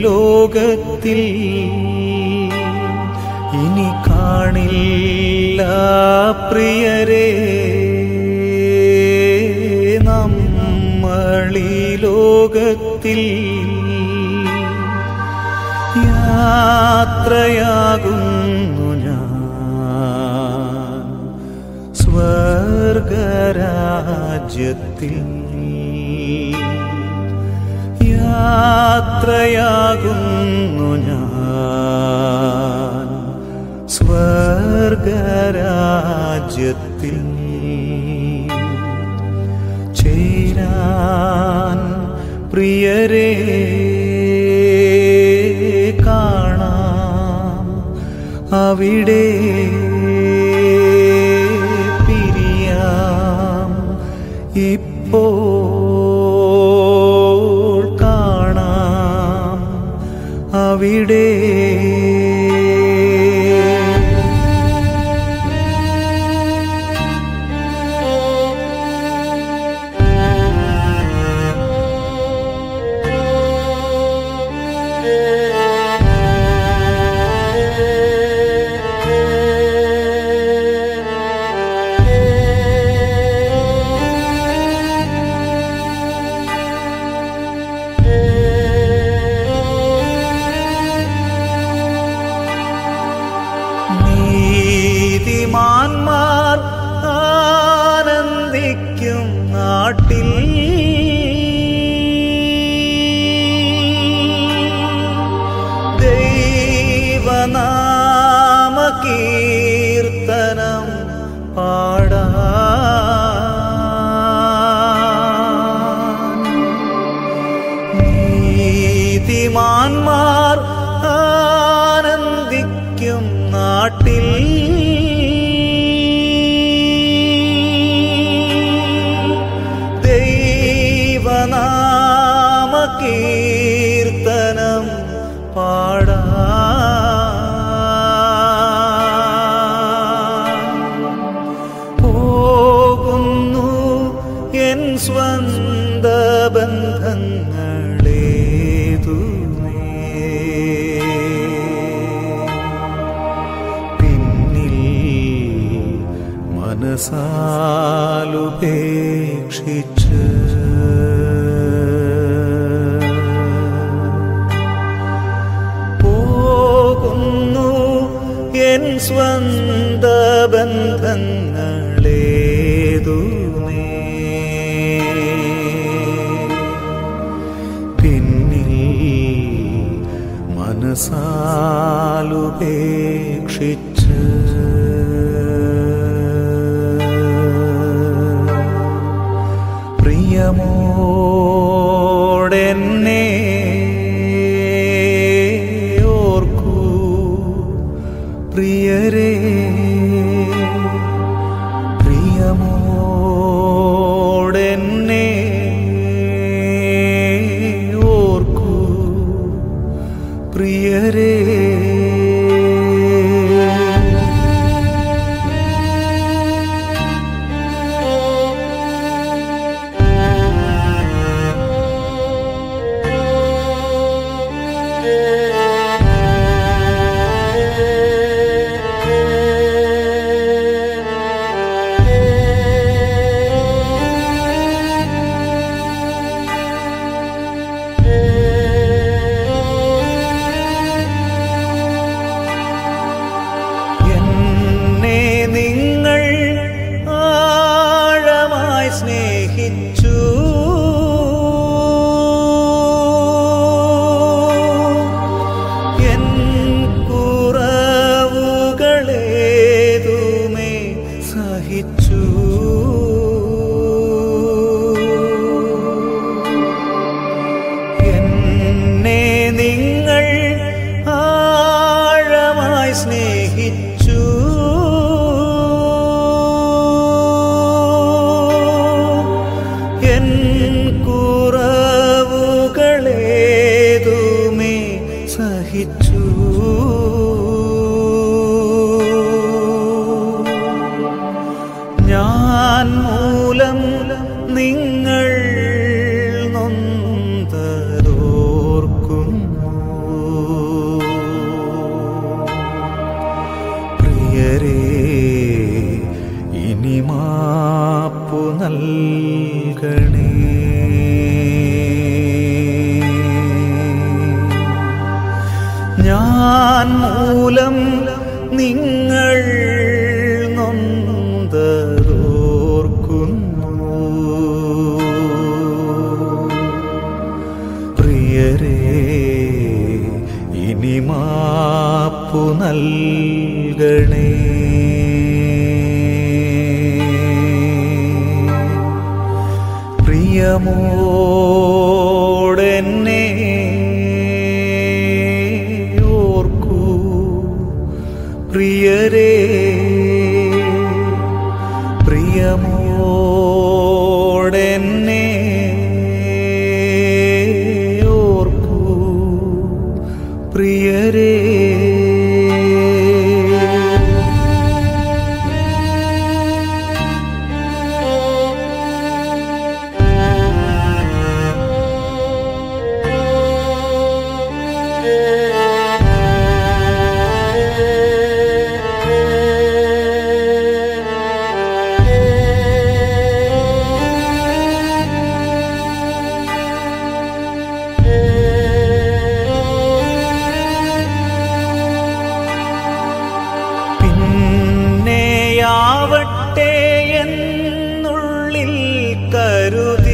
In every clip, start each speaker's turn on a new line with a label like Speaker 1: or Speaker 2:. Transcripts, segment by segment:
Speaker 1: ലോകത്തിൽ ഇനി കാണില്ല പ്രിയരെ നമ്മളീ ലോകത്തിൽ യാത്രയാകുന്നു ഞാൻ സ്വർഗരാജ്യത്തിൽ യാത്രയാകുന്നു ഞാൻ സ്വർഗരാജ്യത്തിൽ ചേരാൻ പ്രിയരെ കാണാം അവിടെ പിരിയാം ഇപ്പോൾ കാണാം അവിടെ നീതിമാന്മാർ ആനന്ദിക്കും നാട്ടിൽ ദൈവനാമ കീർത്തനം പാടാൻ നീതിമാന്മാർ ആനന്ദിക്കും നാട്ടിൽ ദൈവനാമ കീർത്തനം പാടാൻ പോകുന്നു എൻ സ്വന്ത ബന്ധങ്ങളേതുമേ പിന്നിൽ മനസാലുപേക്ഷിച്ച് പോകുന്നു എൻ സ്വന്ത ബന്ധങ്ങളേതുമേ പിന്നിൽ മനസാലുപേക്ഷിച്ച് പ്രിയമോടെന്നെ ഓർക്കൂ പ്രിയരേ പ്രിയമോടെന്നെ ഓർക്കൂ പ്രിയരേ എന്നെ നിങ്ങൾ ആഴമായി സ്നേഹിച്ചു എൻ കുറവുകളേതുമേ സഹിച്ചു എന്നെ നിങ്ങൾ ആഴമായി സ്നേഹിച്ചു എൻ കുറവുകളേതുമേ സഹിച്ചു ഞാൻ മൂലം നിങ്ങൾ നൊന്തതോർക്കുന്നു ഞാൻ മൂലം നിങ്ങൾ നൊന്തതോർക്കുന്നു പ്രിയരേ ഇനി മാപ്പു നൽകണേ പ്രിയമോടെന്നെ ഓർക്കൂ പ്രിയരേ പ്രിയമോടെന്നെ ഓർക്കൂ പ്രിയരേ പിന്നെയാവട്ടെ എന്നുള്ളിൽ കരുതി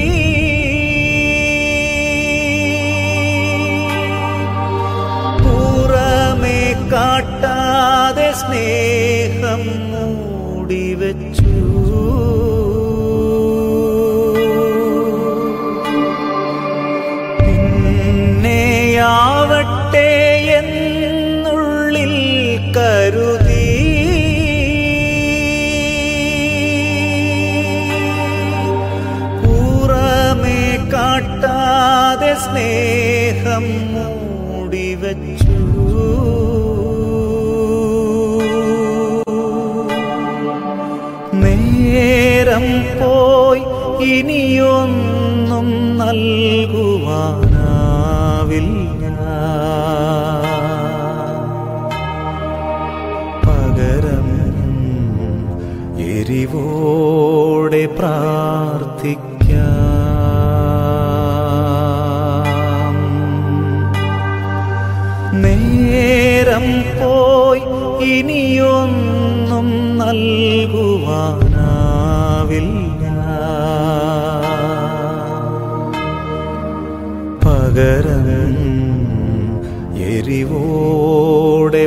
Speaker 1: പുറമേ കാട്ടാതെ സ്നേഹം മൂടിവെച്ചു പിന്നെയാവട്ടെ എന്നുള്ളിൽ കരുതി പുറമേ കാട്ടാതെ സ്നേഹം മൂടിവെച്ചു നേരം പോയി ഇനിയൊന്നും നൽകുവാനാവില്ല പകരം എരിവോടെ പ്രാർത്ഥിക്കാം നേരം പോയി ഇനിയൊന്നും നൽകുവാനാവില്ല പകരം എരിവോടെ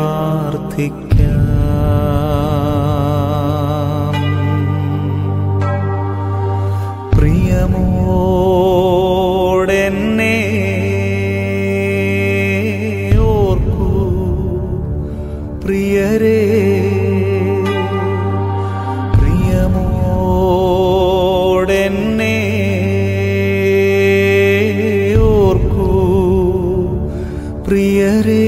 Speaker 1: പ്രാർത്ഥിക്കാം പ്രിയമോടെന്നെ ഓർക്കൂ പ്രിയരേ പ്രിയമോടെന്നെ ഓർക്കൂ പ്രിയരേ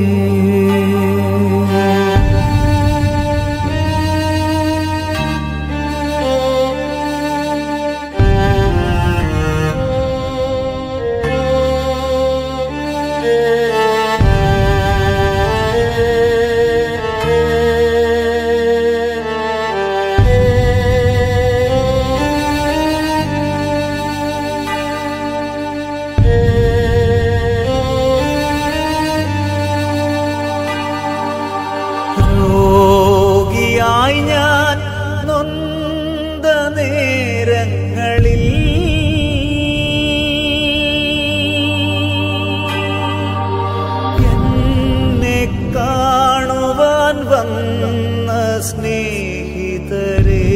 Speaker 1: രോഗിയായി ഞാൻ നൊന്ത നേരങ്ങളിൽ എന്നെ കാണുവാൻ വന്ന സ്നേഹിതരേ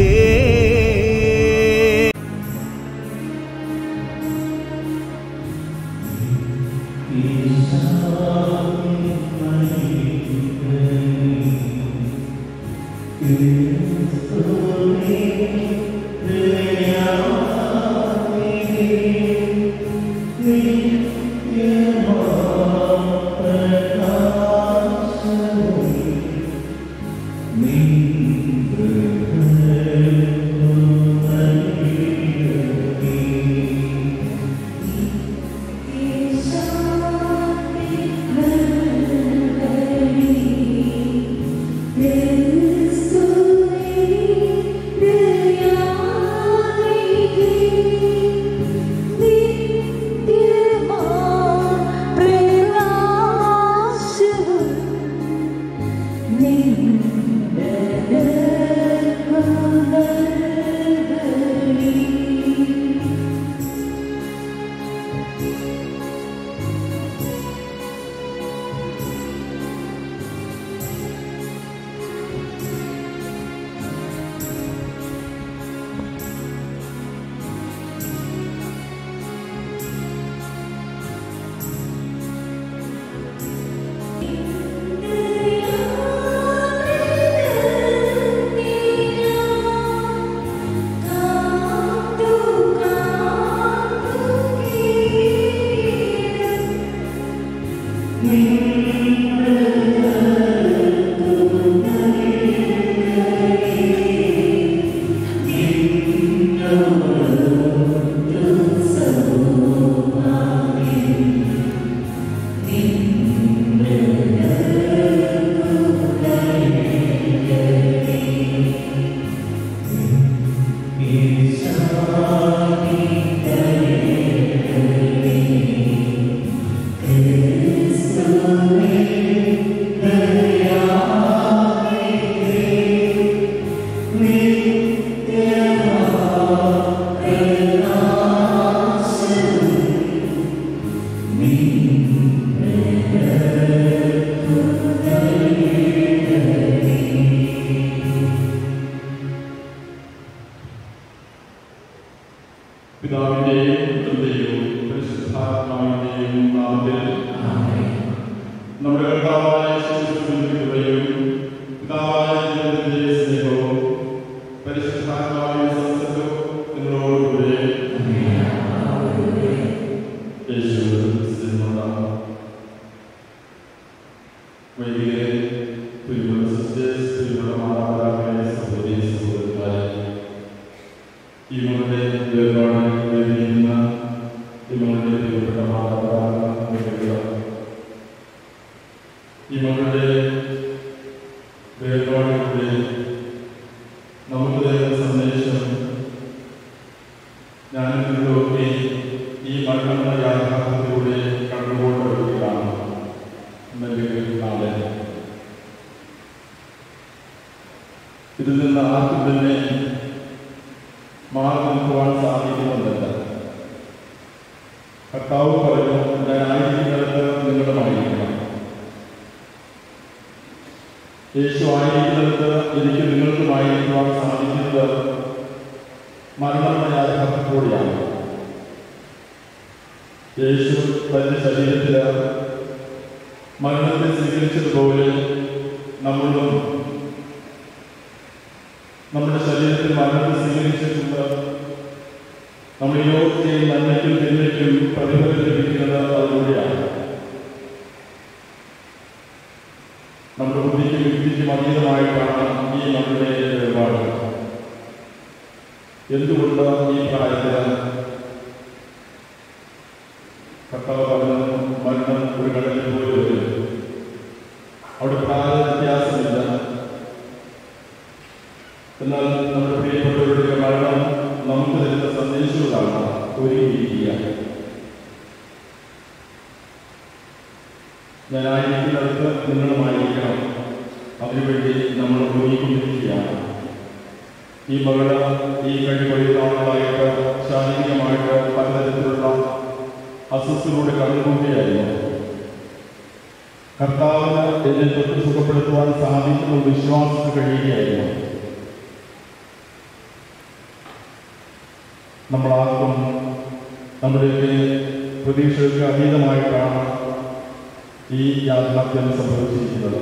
Speaker 2: Yeah. പിതാവിന്റെയും പുത്രന്റെയും പരിശുദ്ധാത്മാവിന്റെയും നാമത്തിൽ നമ്മുടെ കർത്താവായ യേശുക്രിസ്തുവിന്റെ കൃപയും പിതാവായ ദൈവത്തിന്റെ സ്നേഹവും പരിശുദ്ധാത്മാവിന്റെ സംസർഗവും നിങ്ങളോടുകൂടെ യേശു ക്രിസ്തുവിനുള്ള വൈദികരെ പ്രിയമുള്ള സിസ്റ്റേഴ്സ് പ്രിയമുള്ള മാതാപിതാക്കളെ സഹോദരി സഹോദരന്മാരെ ഈ മകളുടെ വേർപാടിൽ വേദിക്കുന്ന ഈ മകളുടെ പ്രിയപ്പെട്ട മാതാപിതാക്കൾ ഈ മകളുടെ വേർപാടിലൂടെ നമുക്ക് തരുന്ന സന്ദേശം ഞാൻ നിങ്ങളൊക്കെ ഈ മരണം യാഥാർത്ഥ്യത്തിലൂടെ കണ്ടുകൊണ്ടിരിക്കുകയാണ് എന്നല്ലെങ്കിൽ നാളെ ഇതിൽ നിന്ന് ആർക്കും തന്നെ മാറി നിൽക്കുവാൻ സാധിക്കുന്നുണ്ടല്ല കർത്താവ് പറഞ്ഞു ഞാൻ ആയിരിക്കുന്നിടത്ത് നിങ്ങളുമായിരിക്കണം യേശു ആയിരിക്കുന്നിടത്ത് എനിക്ക് നിങ്ങൾക്കുമായിരിക്കുവാൻ സാധിക്കുന്നത് മരണമെന്ന യാഥാർത്ഥ്യത്തോടെയാണ് യേശു തന്റെ ശരീരത്തിൽ മരണത്തെ സ്വീകരിച്ചതുപോലെ നമ്മളും നമ്മുടെ ശരീരത്തിൽ മരണത്തെ സ്വീകരിച്ചിട്ടുണ്ട് നമ്മൾ ഈ ലോകത്തെ നന്മയ്ക്കും തിന്മയ്ക്കും പ്രതിഫലം ലഭിക്കുന്നത് അതിലൂടെയാണ് നമ്മുടെ ബുദ്ധിക്കും യുക്തിക്കും അതീതമായിട്ടാണ് ഈ നമ്മുടെ വേർപാട് എന്തുകൊണ്ട് ഈ പ്രായത്തിൽ കർത്താവ് പറഞ്ഞു മരണം ഒരു കടലിൽ പോയി വരും അവിടെ പ്രായ വ്യത്യാസമില്ല എന്നാൽ നമ്മുടെ പ്രിയപ്പെട്ടവരുടെ മരണം നമുക്ക് തരുന്ന സന്ദേശങ്ങളാണ് ഒരുങ്ങിയിരിക്കുക ഞാനായിരിക്കുന്നിടത്ത് നിങ്ങളുമായിരിക്കണം അതിനുവേണ്ടി നമ്മൾ ഒരുങ്ങിക്കൊണ്ടിരിക്കുകയാണ് ഈ മകള് ഈ കഴിഞ്ഞ നാളുകളായിട്ട് ശാരീരികമായിട്ട് പലതരത്തിലുള്ള അസ്വസ്ഥയിലൂടെ കടന്നുപോവുകയായിരുന്നു കർത്താവിന് എന്നെ തൊട്ട് സുഖപ്പെടുത്തുവാൻ സാധിക്കുന്ന വിശ്വാസത്തിൽ കഴിയുകയായിരുന്നു നമ്മളാർക്കും നമ്മുടെയൊക്കെ പ്രതീക്ഷകൾക്ക് അതീതമായിട്ടാണ് ഈ യാഥാർത്ഥ്യം സംഭവിച്ചിരിക്കുന്നത്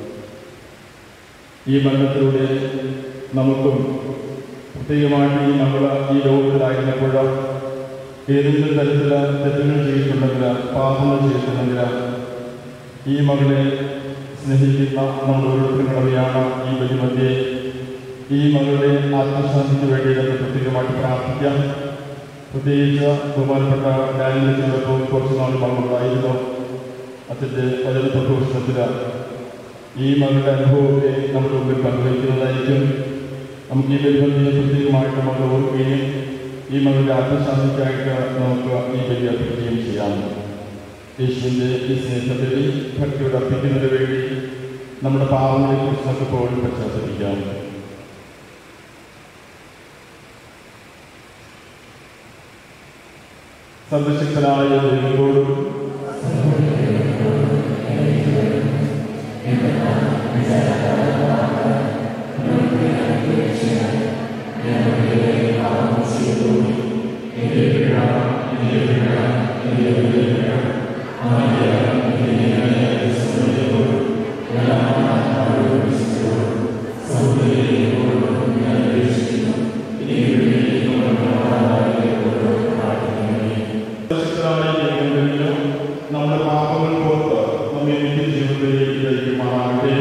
Speaker 2: ഈ മരണത്തിലൂടെ നമുക്കും പ്രത്യേകമായിട്ട് ഈ നമ്മൾ ഈ ലോകത്തിലായിരുന്നപ്പോൾ ഏതെങ്കിലും തരത്തിൽ തെറ്റുകൾ ചെയ്തിട്ടുണ്ടെങ്കിൽ പാപങ്ങൾ ചെയ്തിട്ടുണ്ടെങ്കിൽ ഈ മകളെ സ്നേഹിക്കുന്ന നമ്മൾ ഓരോരുത്തരും അറിയാണ് ഈ ബലിമധ്യേ ഈ മകളുടെ ആത്മശാന്തിക്ക് വേണ്ടി നമുക്ക് പ്രത്യേകമായിട്ട് പ്രാർത്ഥിക്കാം പ്രത്യേകിച്ച് ബഹുമാനപ്പെട്ട ഡാനിയലിനോടൊപ്പം കുറച്ച് നാൾ മകളുണ്ടായിരുന്നു അച്ഛൻ്റെ വചന പ്രഘോഷണത്തിൽ ഈ മകളുടെ അനുഭവത്തെ നമ്മുടെ മുമ്പിൽ പങ്കുവയ്ക്കുന്നതായിരിക്കും നമുക്ക് ഈ ബലിബന്ധിയെ പ്രത്യേകമായിട്ട് നമ്മൾ ഓർക്കുകയും ഈ മകളുടെ ആത്മശാന്തിക്കായിട്ട് നമുക്ക് ഈ ബലി അർപ്പിക്കുകയും ചെയ്യാം യേശുവിൻ്റെ ഈ സ്നേഹത്തിൽ ഭക്തിയോട് അർപ്പിക്കുന്നതിന് വേണ്ടി നമ്മുടെ പാവങ്ങളെക്കുറിച്ച് നമുക്ക് ഇപ്പോൾ പശ്ചാത്തലിക്കാം സർവശക്തനായ ദൈവത്തോടും സർവശക്തനായ ദൈവത്തിനും നമ്മുടെ പാപങ്ങൾ പുറത്ത് നമ്മെ നിത്യജീവിതത്തിലേക്ക് നയിക്കുമാറാകട്ടെ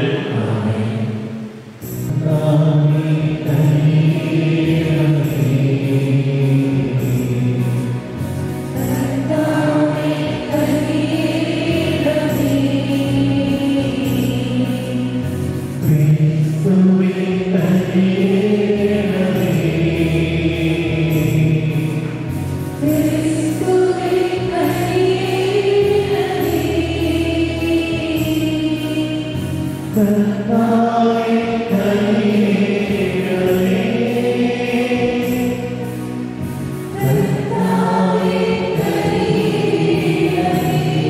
Speaker 3: Thank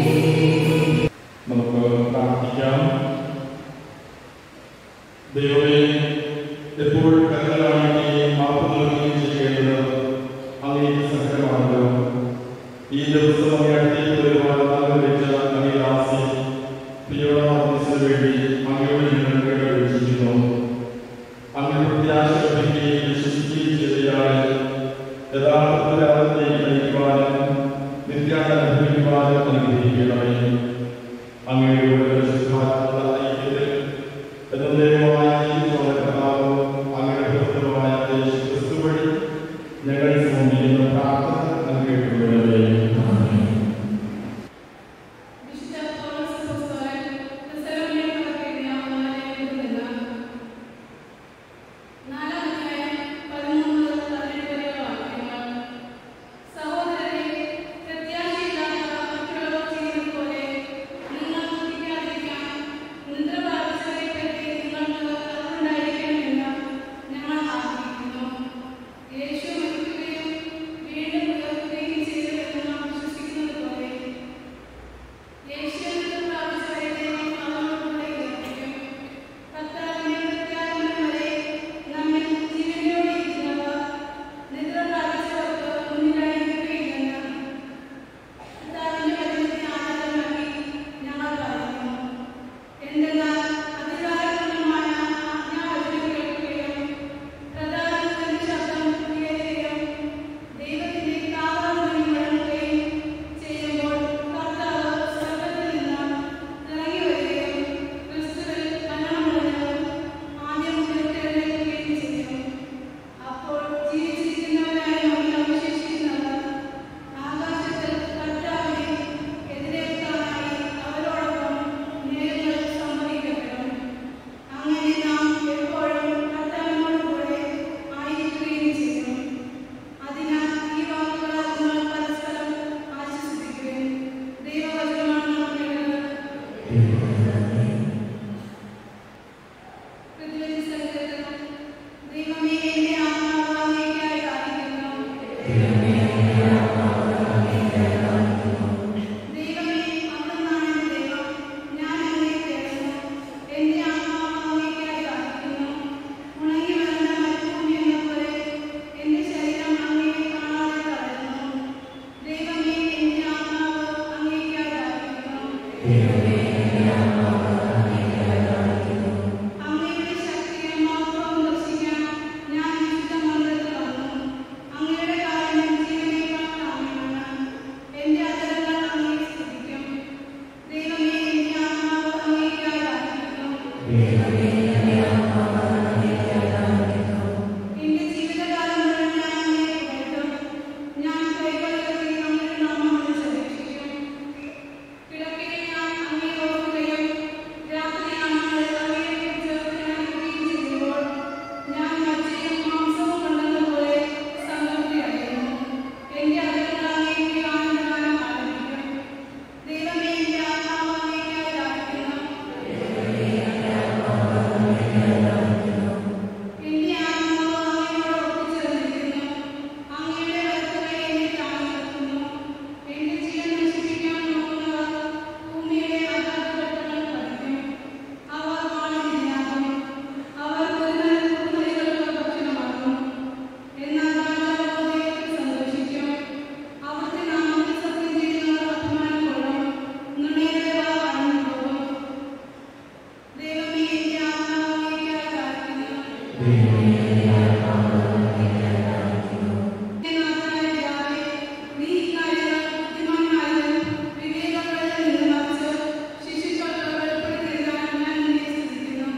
Speaker 2: അനുഗ്രഹിക്കണമേ അങ്ങയുടെ കൂടെ ശുദ്ധാത്മാവുള്ള ഐക്യത്തിൽ എന്നേക്കുമായി ജീവിച്ചുള്ള കർത്താവ് അങ്ങയുടെ പുത്രനുമായ യേശു ക്രിസ്തു വഴി ഞങ്ങൾ സമർപ്പിക്കുന്ന പ്രാർത്ഥന നൽകിയിട്ടുള്ളവരെ
Speaker 3: വിശുദ്ധ പൗലോസ് അപ്പോസ്തലൻ തെസ്സലോനിക്കർക്ക് എഴുതിയ ഒന്നാം ലേഖനത്തിൽ നിന്ന് നാലാം അധ്യായം പതിമൂന്ന് മുതൽ പതിനെട്ട് വരെയുള്ള വാക്യങ്ങൾ. സഹോദരരെ, പ്രത്യാശയില്ലാത്ത മറ്റുള്ളവർ ചെയ്യുന്നതുപോലെ നിങ്ങൾ ദുഃഖിക്കാതിരിക്കാൻ നിദ്ര പ്രാപിച്ചവരെപ്പറ്റി നിങ്ങൾക്ക് അറിവുണ്ടായിരിക്കണമെന്ന് ഞങ്ങൾ ആഗ്രഹിക്കുന്നു. യേശു മരിക്കുകയും വീണ്ടും ഉയർത്തുകയും ചെയ്തു എന്ന് നാം വിശ്വസിക്കുന്നതുപോലെ യേശുവിനെ പ്രാപിച്ചവരെ ദൈവം അവനോടുകൂടെ ഉയർപ്പിക്കും. കർത്താവിന്റെ പ്രത്യാഗമനം വരെ നമ്മിൽ ജീവനോടെ ഇരിക്കുന്നവർ നിദ്ര പ്രാപിച്ചവർക്ക് മുന്നിലായിരിക്കുകയില്ലെന്ന് കർത്താവിന്റെ വചനത്തെ ആധാരമാക്കി ഞങ്ങൾ പറയുന്നു. എന്തെന്നാൽ അധികാരപൂർണ്ണമായ ആജ്ഞാവചനം കേൾക്കുകയും പ്രധാനത്തിന്റെ ശബ്ദം ഉയരുകയും ദൈവത്തിന്റെ കാവൽമണി മുഴങ്ങുകയും ചെയ്യുമ്പോൾ കർത്താവ് സ്വർഗ്ഗത്തിൽ നിന്ന് ഇറങ്ങി വരികയും ക്രിസ്തുവിൽ മരണമടഞ്ഞവർ ആദ്യം ഉയർത്തെഴുന്നേൽക്കുകയും ചെയ്യും. അപ്പോൾ ജീവിച്ചിരിക്കുന്നവരായ നമ്മിൽ അവശേഷിക്കുന്നവർ ആകാശത്തിൽ കർത്താവിനെ എതിരേൽക്കാനായി അവരോടൊപ്പം മേഘങ്ങളിൽ സംവദിക്കപ്പെടും. അങ്ങനെ നാം എപ്പോഴും കർത്താവിനോടുകൂടെ ആയിരിക്കുകയും ചെയ്യും. അതിനാൽ ഈ വാക്കുകളാൽ നിങ്ങൾ പരസ്പരം ആശ്വസിപ്പിക്കുവിൻ. ദൈവവചനമാണ് നാം കേൾക്കുന്നത്. പ്രതിവചന സങ്കീർത്തനം. ദൈവമേ, എന്റെ ആത്മാവ് അങ്ങേയ്ക്കായി ദാഹിക്കുന്നു. ദൈവമേ, അവിടുന്നാണ് എന്റെ ദൈവം. ഞാൻ അങ്ങയെ തേടുന്നു. എന്റെ ആത്മാവ് അങ്ങേയ്ക്കായി ദാഹിക്കുന്നു. ഉണങ്ങി വരണ്ട മരുഭൂമിയെന്നപോലെ എന്റെ ശരീരം അങ്ങയെ കാണാതെ തളരുന്നു. ദൈവമേ, എന്റെ ആത്മാവ് അങ്ങേയ്ക്കായി ദാഹിക്കുന്നു. അങ്ങയുടെ ശക്തിയും മഹത്വവും ദർശിക്കാൻ ഞാൻ വിശുദ്ധ മന്ദിരത്തിൽ വന്നു. അങ്ങയുടെ കാരുണ്യം ജീവനേക്കാൾ കാമ്യമാണ്. എന്റെ അധരങ്ങൾ അങ്ങയെ സ്തുതിക്കും. ദൈവമേ, എന്റെ ആത്മാവ് അങ്ങേയ്ക്കായി ദാഹിക്കുന്നു. എന്റെ ജീവിതകാലം മുഴുവൻ ഞാൻ അങ്ങയെ പുകഴ്ത്തും. ഞാൻ കൈകൾ ഉയർത്തി അങ്ങയുടെ നാമം വിളിച്ചപേക്ഷിക്കും. കിടക്കയിൽ ഞാൻ അങ്ങയെ ഓർക്കുകയും രാത്രിയാമങ്ങളിൽ അങ്ങയെക്കുറിച്ച് ധ്യാനിക്കുകയും ചെയ്യുമ്പോൾ ഞാൻ മജ്ജയും മാംസവും ഉണ്ടെന്നപോലെ സംതൃപ്തി അടയുന്നു. എന്റെ അധരങ്ങൾ അങ്ങേയ്ക്ക് ആനന്ദഗാനം ആലപിക്കും. ദൈവമേ, എന്റെ ആത്മാവ് അങ്ങേയ്ക്കായി ദാഹിക്കുന്നു. എന്റെ ആത്മാവ് അങ്ങയോട് ഒട്ടിച്ചേർന്നിരിക്കുന്നു. അങ്ങയുടെ വലത്തുകൈ എന്നെ താങ്ങി നിർത്തുന്നു. എന്റെ ജീവൻ നശിപ്പിക്കാൻ നോക്കുന്നവർ ഭൂമിയുടെ അഗാധഘട്ടങ്ങളിൽ പതിക്കും. അവർ വാളിനിരയാകും. അവർ കുറുനരി- കുറുനരികൾക്ക് ഭക്ഷണമാകും. എന്നാൽ രാജാവോ ദൈവത്തിൽ സന്തോഷിക്കും. അവിടുത്തെ നാമത്തിൽ സത്യം ചെയ്യുന്നവർ അഭിമാനം കൊള്ളും. നുണയുടെ വാ അടഞ്ഞു പോകും. ദൈവമേ, എന്റെ ആത്മാവ് അങ്ങേയ്ക്കായി ദാഹിക്കുന്നു. നാഥായ യാവേ, നീ ഇക്കാര്യങ്ങൾ ബുദ്ധിമാന്മാരിലും വിവേകങ്ങളിലും നിന്ന് മറിച്ച് ശിശുക്കൾക്ക് വെളിപ്പെടുത്തി തരാൻ ഞാൻ നിന്നെ സ്തുതിക്കുന്നു.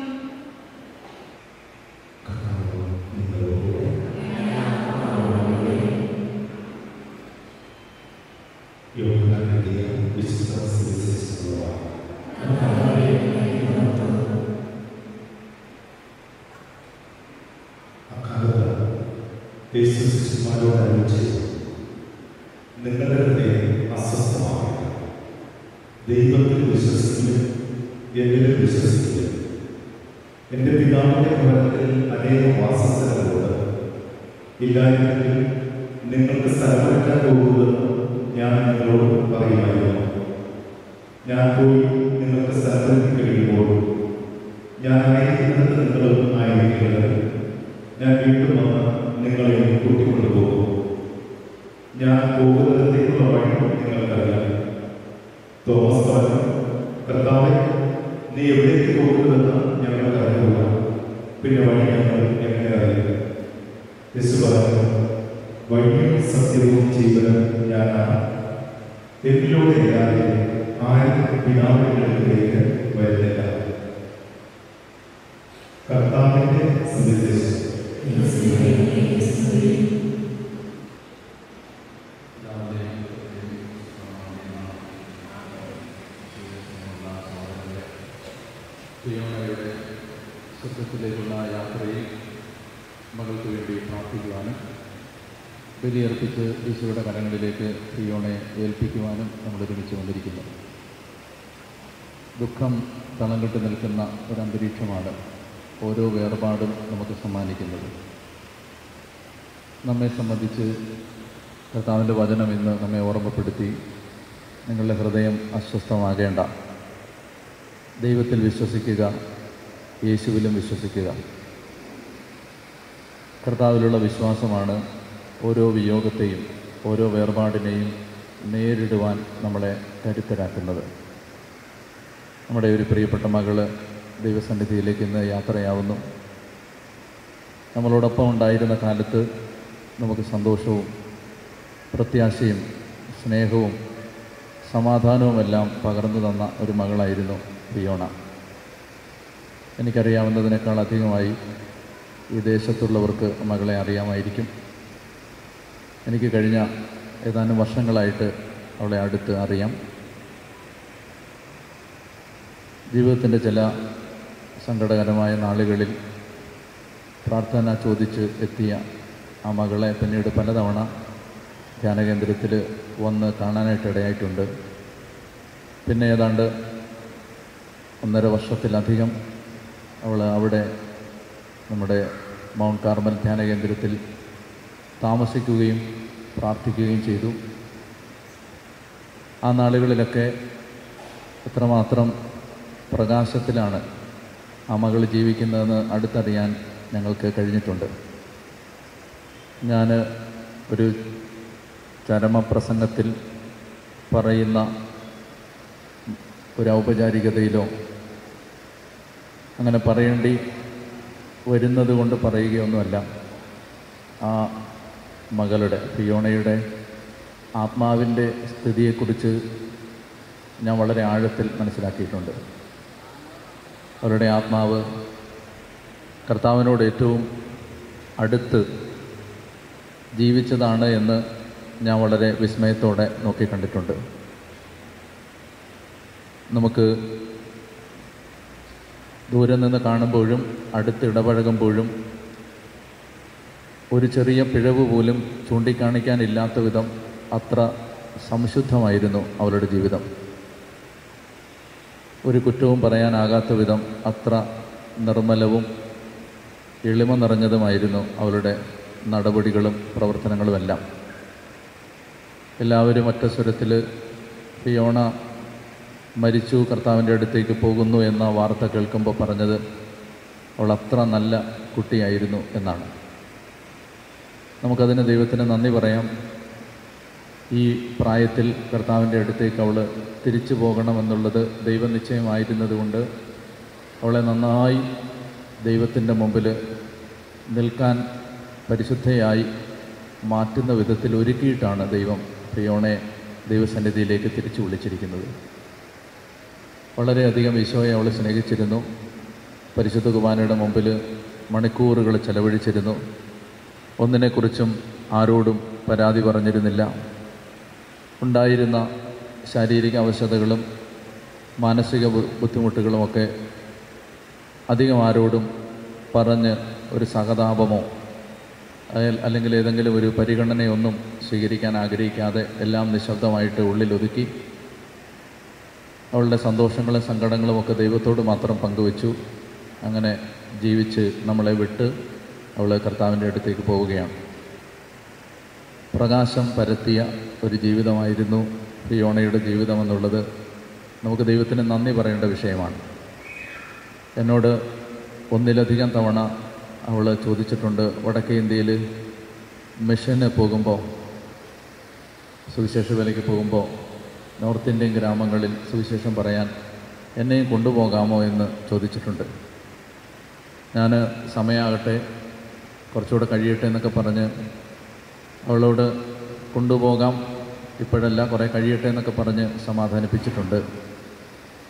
Speaker 4: യോഗ്യനായ വിശുദ്ധ സുവിശേഷങ്ങളുമാണ് അക്കാലത്ത് യേശു ശിശുമാരോടനുബന്ധിച്ച് നിങ്ങളുടെ ഹൃദയം അസ്വസ്ഥമാവില്ല ദൈവത്തിൽ വിശ്വസിക്കുക എന്നിലും വിശ്വസിക്കുക എൻ്റെ പിതാവിൻ്റെ ഭവനത്തിൽ അനേകം വാസസ്ഥലങ്ങളുണ്ട് ഇല്ലായെങ്കിൽ നിങ്ങൾക്ക് സ്ഥലമൊരുക്കാൻ പോകുമെന്ന് ഞാൻ നിങ്ങളോട് പറയുമായിരുന്നു ഞാൻ പോയി നിങ്ങൾക്ക് സ്ഥലമൊരുക്കി കഴിയുമ്പോൾ ഞാൻ ആയിരിക്കുന്നത് നിങ്ങളും ആയിരിക്കുന്നത് ഞാൻ വീണ്ടും വന്ന് നിങ്ങളെ കൂട്ടിക്കൊണ്ടുപോകും ഞാൻ പോകുന്നതിലേക്കുള്ള വഴി നിങ്ങൾക്കറിയാം തോമസ് പറഞ്ഞു കർത്താവെ നീ എവിടേക്ക് പോകുന്നുവെന്ന് ഞങ്ങൾക്ക് അറിയില്ല പിന്നെ വഴി ഞങ്ങൾ എങ്ങനെ അറിയും യേശു പറഞ്ഞു വഴിയും സത്യവും ജീവനും ഞാനാണ് എന്നിലൂടെ അല്ലാതെ പിതാവിന്റെ അടുത്തേക്ക് വരുന്നില്ല കർത്താവിന്റെ സുവിശേഷം
Speaker 5: ഫിയോണയുടെ സ്വർഗത്തിലേക്കുള്ള യാത്രയിൽ മകൾക്ക് വേണ്ടി പ്രാർത്ഥിക്കുവാനും ബലിയർപ്പിച്ച് ഈശോയുടെ കരങ്ങളിലേക്ക് ഫിയോണെ ഏൽപ്പിക്കുവാനും നമ്മൾ ഒരുമിച്ച് വന്നിരിക്കുന്നു ദുഃഖം തളം കെട്ട് നിൽക്കുന്ന ഒരു അന്തരീക്ഷമാണ് ഓരോ വേർപാടും നമുക്ക് സമ്മാനിക്കുന്നത് നമ്മെ സംബന്ധിച്ച് കർത്താവിൻ്റെ വചനം ഇന്ന് നമ്മെ ഓർമ്മപ്പെടുത്തി നിങ്ങളുടെ ഹൃദയം അസ്വസ്ഥമാകേണ്ട ദൈവത്തിൽ വിശ്വസിക്കുക യേശുവിലും വിശ്വസിക്കുക കർത്താവിലുള്ള വിശ്വാസമാണ് ഓരോ വിയോഗത്തെയും ഓരോ വേർപാടിനെയും നേരിടുവാൻ നമ്മളെ കരുത്തരാക്കുന്നത് നമ്മുടെ ഒരു പ്രിയപ്പെട്ട മകള് ദൈവസന്നിധിയിലേക്ക് ഇന്ന് യാത്രയാവുന്നു നമ്മളോടൊപ്പം ഉണ്ടായിരുന്ന കാലത്ത് നമുക്ക് സന്തോഷവും പ്രത്യാശയും സ്നേഹവും സമാധാനവുമെല്ലാം പകർന്നു തന്ന ഒരു മകളായിരുന്നു ഫിയോണ എനിക്കറിയാവുന്നതിനേക്കാൾ അധികമായി ഈ ദേശത്തുള്ളവർക്ക് മകളെ അറിയാമായിരിക്കും എനിക്ക് കഴിഞ്ഞ ഏതാനും വർഷങ്ങളായിട്ട് അവളെ അടുത്ത് അറിയാം ജീവിതത്തിൻ്റെ ചില സങ്കടകരമായ നാളുകളിൽ പ്രാർത്ഥന ചോദിച്ച് എത്തിയ ആ മകളെ പിന്നീട് പലതവണ ധ്യാനകേന്ദ്രത്തിൽ വന്ന് കാണാനായിട്ട് ഇടയായിട്ടുണ്ട് പിന്നെ ഏതാണ്ട് ഒന്നര വർഷത്തിലധികം അവൾ അവിടെ നമ്മുടെ മൗണ്ട് കാർമൽ ധ്യാനകേന്ദ്രത്തിൽ താമസിക്കുകയും പ്രാർത്ഥിക്കുകയും ചെയ്തു ആ നാളുകളിലൊക്കെ എത്രമാത്രം പ്രകാശത്തിലാണ് ആ മകൾ ജീവിക്കുന്നതെന്ന് അടുത്തറിയാൻ ഞങ്ങൾക്ക് കഴിഞ്ഞിട്ടുണ്ട് ഞാൻ ഒരു ചരമപ്രസംഗത്തിൽ പറയുന്ന ഒരു ഔപചാരികതയിലോ അങ്ങനെ പറയേണ്ടി വരുന്നത് കൊണ്ട് പറയുകയൊന്നുമല്ല ആ മകളുടെ ഫിയോണയുടെ ആത്മാവിൻ്റെ സ്ഥിതിയെക്കുറിച്ച് ഞാൻ വളരെ ആഴത്തിൽ മനസ്സിലാക്കിയിട്ടുണ്ട് അവരുടെ ആത്മാവ് കർത്താവിനോട് ഏറ്റവും അടുത്ത് ജീവിച്ചതാണ് എന്ന് ഞാൻ വളരെ വിസ്മയത്തോടെ നോക്കിക്കണ്ടിട്ടുണ്ട് നമുക്ക് ദൂരെ നിന്ന് കാണുമ്പോഴും അടുത്ത് ഇടപഴകുമ്പോഴും ഒരു ചെറിയ പിഴവ് പോലും ചൂണ്ടിക്കാണിക്കാനില്ലാത്ത വിധം അത്ര സംശുദ്ധമായിരുന്നു അവളുടെ ജീവിതം ഒരു കുറ്റവും പറയാനാകാത്ത വിധം അത്ര നിർമ്മലവും എളിമ നിറഞ്ഞതുമായിരുന്നു അവളുടെ നടപടികളും പ്രവർത്തനങ്ങളുമെല്ലാം എല്ലാവരും ഒറ്റ സ്വരത്തിൽ ഫിയോണ മരിച്ചു കർത്താവിൻ്റെ അടുത്തേക്ക് പോകുന്നു എന്ന വാർത്ത കേൾക്കുമ്പോൾ പറഞ്ഞത് അവൾ അത്ര നല്ല കുട്ടിയായിരുന്നു എന്നാണ് നമുക്കതിന് ദൈവത്തിന് നന്ദി പറയാം ഈ പ്രായത്തിൽ കർത്താവിൻ്റെ അടുത്തേക്ക് അവൾ തിരിച്ചു പോകണമെന്നുള്ളത് ദൈവനിശ്ചയമായിരുന്നതുകൊണ്ട് അവളെ നന്നായി ദൈവത്തിൻ്റെ മുമ്പിൽ നിൽക്കാൻ പരിശുദ്ധയായി മാറ്റുന്ന വിധത്തിൽ ഒരുക്കിയിട്ടാണ് ദൈവം ഫിയോണെ ദൈവസന്നിധിയിലേക്ക് തിരിച്ചു വിളിച്ചിരിക്കുന്നത് വളരെയധികം ഈശോയെ അവൾ സ്നേഹിച്ചിരുന്നു പരിശുദ്ധ കുർബാനയുടെ മുമ്പിൽ മണിക്കൂറുകൾ ചെലവഴിച്ചിരുന്നു ഒന്നിനെക്കുറിച്ചും ആരോടും പരാതി പറഞ്ഞിരുന്നില്ല ഉണ്ടായിരുന്ന ശാരീരിക അവശതകളും മാനസിക ബു- ബുദ്ധിമുട്ടുകളുമൊക്കെ അധികം ആരോടും പറഞ്ഞ് ഒരു സഹതാപമോ അയൽ- അല്ലെങ്കിൽ ഏതെങ്കിലും ഒരു പരിഗണനയൊന്നും സ്വീകരിക്കാൻ ആഗ്രഹിക്കാതെ എല്ലാം നിശബ്ദമായിട്ട് ഉള്ളിൽ ഒതുക്കി അവളുടെ സന്തോഷങ്ങളും സങ്കടങ്ങളും ഒക്കെ ദൈവത്തോട് മാത്രം പങ്കുവച്ചു അങ്ങനെ ജീവിച്ച് നമ്മളെ വിട്ട് അവൾ കർത്താവിൻ്റെ അടുത്തേക്ക് പോവുകയാണ് പ്രകാശം പരത്തിയ ഒരു ജീവിതമായിരുന്നു ഫിയോണയുടെ ജീവിതം എന്നുള്ളത് നമുക്ക് ദൈവത്തിന് നന്ദി പറയേണ്ട വിഷയമാണ് എന്നോട് ഒന്നിലധികം തവണ അവൾ ചോദിച്ചിട്ടുണ്ട് വടക്കേ ഇന്ത്യയിൽ മിഷന് പോകുമ്പോൾ സുവിശേഷ വേലയ്ക്ക് പോകുമ്പോൾ നോർത്ത് ഇന്ത്യൻ ഗ്രാമങ്ങളിൽ സുവിശേഷം പറയാൻ എന്നെയും കൊണ്ടുപോകാമോ എന്ന് ചോദിച്ചിട്ടുണ്ട് ഞാൻ സമയമാകട്ടെ കുറച്ചുകൂടെ കഴിയട്ടെ എന്നൊക്കെ പറഞ്ഞ് അവളോട് കൊണ്ടുപോകാം ഇപ്പോഴല്ല കുറേ കഴിയട്ടെ എന്നൊക്കെ പറഞ്ഞ് സമാധാനിപ്പിച്ചിട്ടുണ്ട്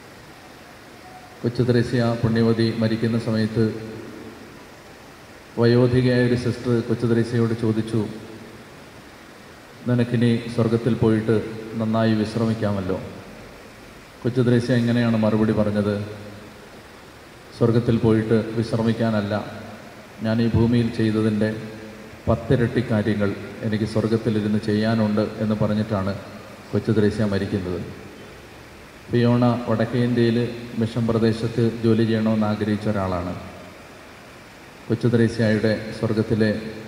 Speaker 5: കൊച്ചു ത്രേസ്യ പുണ്യവതി മരിക്കുന്ന സമയത്ത് വയോധികയായ ഒരു സിസ്റ്റർ കൊച്ചു ത്രേസ്യയോട് ചോദിച്ചു നിനക്കിനി സ്വർഗത്തിൽ പോയിട്ട് നന്നായി വിശ്രമിക്കാമല്ലോ കൊച്ചു ത്രേസ്യ എങ്ങനെയാണ് മറുപടി പറഞ്ഞത് സ്വർഗത്തിൽ പോയിട്ട് വിശ്രമിക്കാനല്ല ഞാൻ ഈ ഭൂമിയിൽ ചെയ്തതിൻ്റെ പത്തിരട്ടി കാര്യങ്ങൾ എനിക്ക് സ്വർഗത്തിലിരുന്ന് ചെയ്യാനുണ്ട് എന്ന് പറഞ്ഞിട്ടാണ് കൊച്ചു ത്രേസ്യ മരിക്കുന്നത് ഫിയോണ വടക്കേ ഇന്ത്യയിൽ മിഷൻ പ്രദേശത്ത് ജോലി ചെയ്യണമെന്ന് ആഗ്രഹിച്ച ഒരാളാണ് കൊച്ചു ത്രേസ്യയുടെ സ്വർഗത്തിലെ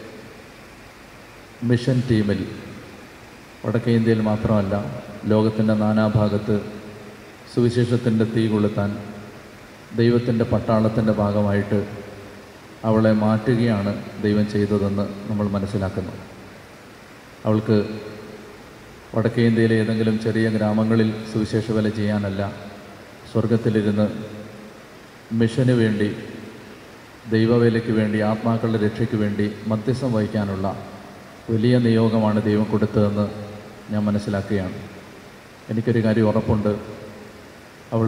Speaker 5: മിഷൻ ടീമിൽ വടക്കേ ഇന്ത്യയിൽ മാത്രമല്ല ലോകത്തിൻ്റെ നാനാഭാഗത്ത് സുവിശേഷത്തിൻ്റെ തീ കൊളുത്താൻ ദൈവത്തിൻ്റെ പട്ടാളത്തിൻ്റെ ഭാഗമായിട്ട് അവളെ മാറ്റുകയാണ് ദൈവം ചെയ്തതെന്ന് നമ്മൾ മനസ്സിലാക്കുന്നു അവൾക്ക് വടക്കേ ഇന്ത്യയിലെ ഏതെങ്കിലും ചെറിയ ഗ്രാമങ്ങളിൽ സുവിശേഷ വേല ചെയ്യാനല്ല സ്വർഗത്തിലിരുന്ന് മിഷന് വേണ്ടി ദൈവവേലയ്ക്ക് വേണ്ടി ആത്മാക്കളുടെ രക്ഷയ്ക്ക് വേണ്ടി മധ്യസ്ഥം വഹിക്കാനുള്ള വലിയ നിയോഗമാണ് ദൈവം കൊടുത്തതെന്ന് ഞാൻ മനസ്സിലാക്കുകയാണ് എനിക്കൊരു കാര്യം ഉറപ്പുണ്ട് അവൾ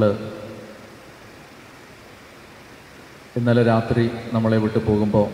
Speaker 5: ഇന്നലെ രാത്രി നമ്മളെ വിട്ടു പോകുമ്പോൾ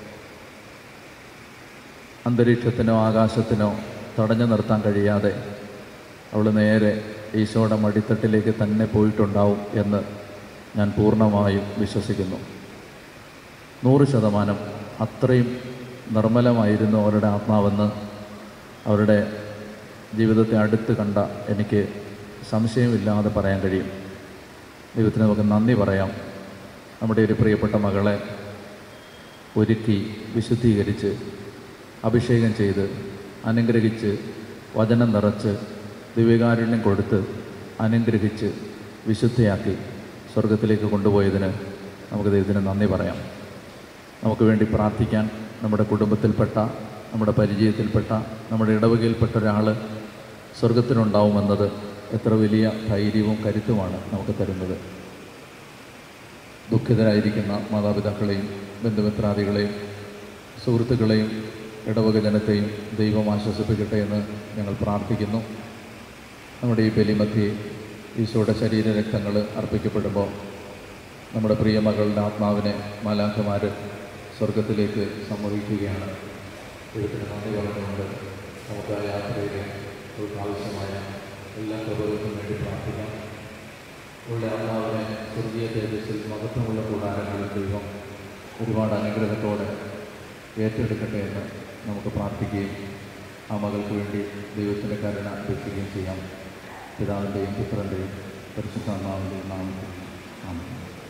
Speaker 5: അന്തരീക്ഷത്തിനോ ആകാശത്തിനോ തടഞ്ഞു നിർത്താൻ കഴിയാതെ അവൾ നേരെ ഈശോയുടെ മടിത്തട്ടിലേക്ക് തന്നെ പോയിട്ടുണ്ടാവും എന്ന് ഞാൻ പൂർണ്ണമായും വിശ്വസിക്കുന്നു നൂറ് ശതമാനം അത്രയും നിർമ്മലമായിരുന്നു അവരുടെ ആത്മാവെന്ന് അവരുടെ ജീവിതത്തെ അടുത്ത് കണ്ട എനിക്ക് സംശയമില്ലാതെ പറയാൻ കഴിയും ദൈവത്തിന് നമുക്ക് നന്ദി പറയാം നമ്മുടെ ഒരു പ്രിയപ്പെട്ട മകളെ ഒരുക്കി വിശുദ്ധീകരിച്ച് അഭിഷേകം ചെയ്ത് അനുഗ്രഹിച്ച് വചനം നിറച്ച് ദിവ്യകാരുണ്യം കൊടുത്ത് അനുഗ്രഹിച്ച് വിശുദ്ധയാക്കി സ്വർഗത്തിലേക്ക് കൊണ്ടുപോയതിന് നമുക്ക് ദൈവത്തിന് നന്ദി പറയാം നമുക്ക് വേണ്ടി പ്രാർത്ഥിക്കാൻ നമ്മുടെ കുടുംബത്തിൽപ്പെട്ട നമ്മുടെ പരിചയത്തിൽപ്പെട്ട നമ്മുടെ ഇടവകയിൽപ്പെട്ട ഒരാൾ സ്വർഗത്തിനുണ്ടാവുമെന്നത് എത്ര വലിയ ധൈര്യവും കരുത്തുമാണ് നമുക്ക് തരുന്നത് ദുഃഖിതരായിരിക്കുന്ന മാതാപിതാക്കളെയും ബന്ധുമിത്രാദികളെയും സുഹൃത്തുക്കളെയും ഇടവക ജനത്തെയും ദൈവം ആശ്വസിപ്പിക്കട്ടെ എന്ന് ഞങ്ങൾ പ്രാർത്ഥിക്കുന്നു നമ്മുടെ ഈ ബലിമധ്യേ ഈശോയുടെ ശരീരരക്തങ്ങൾ അർപ്പിക്കപ്പെടുമ്പോൾ നമ്മുടെ പ്രിയ മകളുടെ ആത്മാവിനെ മാലാഖമാർ സ്വർഗത്തിലേക്ക് സമ്മതിക്കുകയാണ് ദൈവത്തിന് നന്ദി പറഞ്ഞുകൊണ്ട് നമുക്ക് ആ യാത്രയിലെ ആവശ്യമായ എല്ലാ കൃപകൾക്കും വേണ്ടി പ്രാർത്ഥിക്കാം ഉള്ള ആത്മാവിനെ സ്വർഗീയ തേജസ്സിൽ മഹത്വമുള്ള കൂടാരങ്ങളിൽ ദൈവം ഒരുപാട് അനുഗ്രഹത്തോടെ ഏറ്റെടുക്കട്ടെ എന്ന് നമുക്ക് പ്രാർത്ഥിക്കുകയും ആ മകൾക്ക് വേണ്ടി ദൈവത്തിൻ്റെ കരുണ അപേക്ഷിക്കുകയും ചെയ്യാം പിതാവിൻ്റെയും പുത്രൻ്റെയും പരിശുദ്ധാത്മാവിൻ്റെയും നാമത്തിൽ ആമേൻ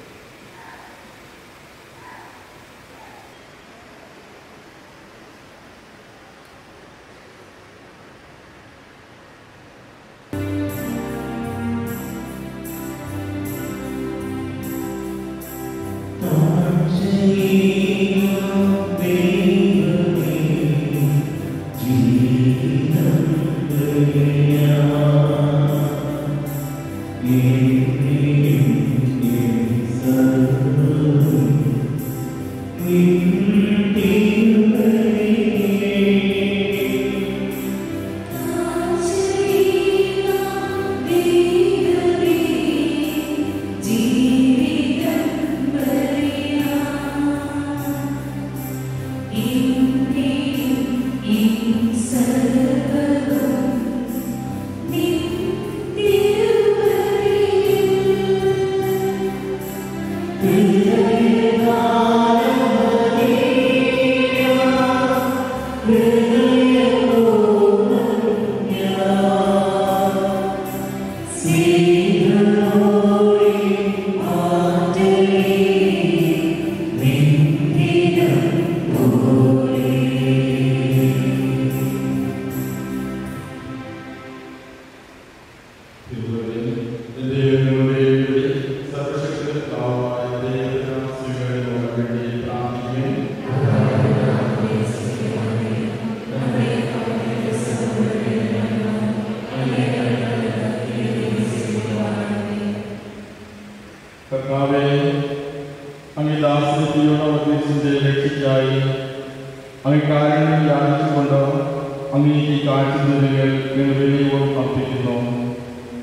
Speaker 2: കർത്താവെ അങ്ങ് ദാസത്തിലുള്ള ഉദ്ദേശിന്റെ രക്ഷയ്ക്കായി അങ്ങ് കാരണങ്ങൾ യാചിച്ചുകൊണ്ട് അങ്ങ് ഈ കാഴ്ച ഞങ്ങൾ വിനയവും അർപ്പിക്കുന്നു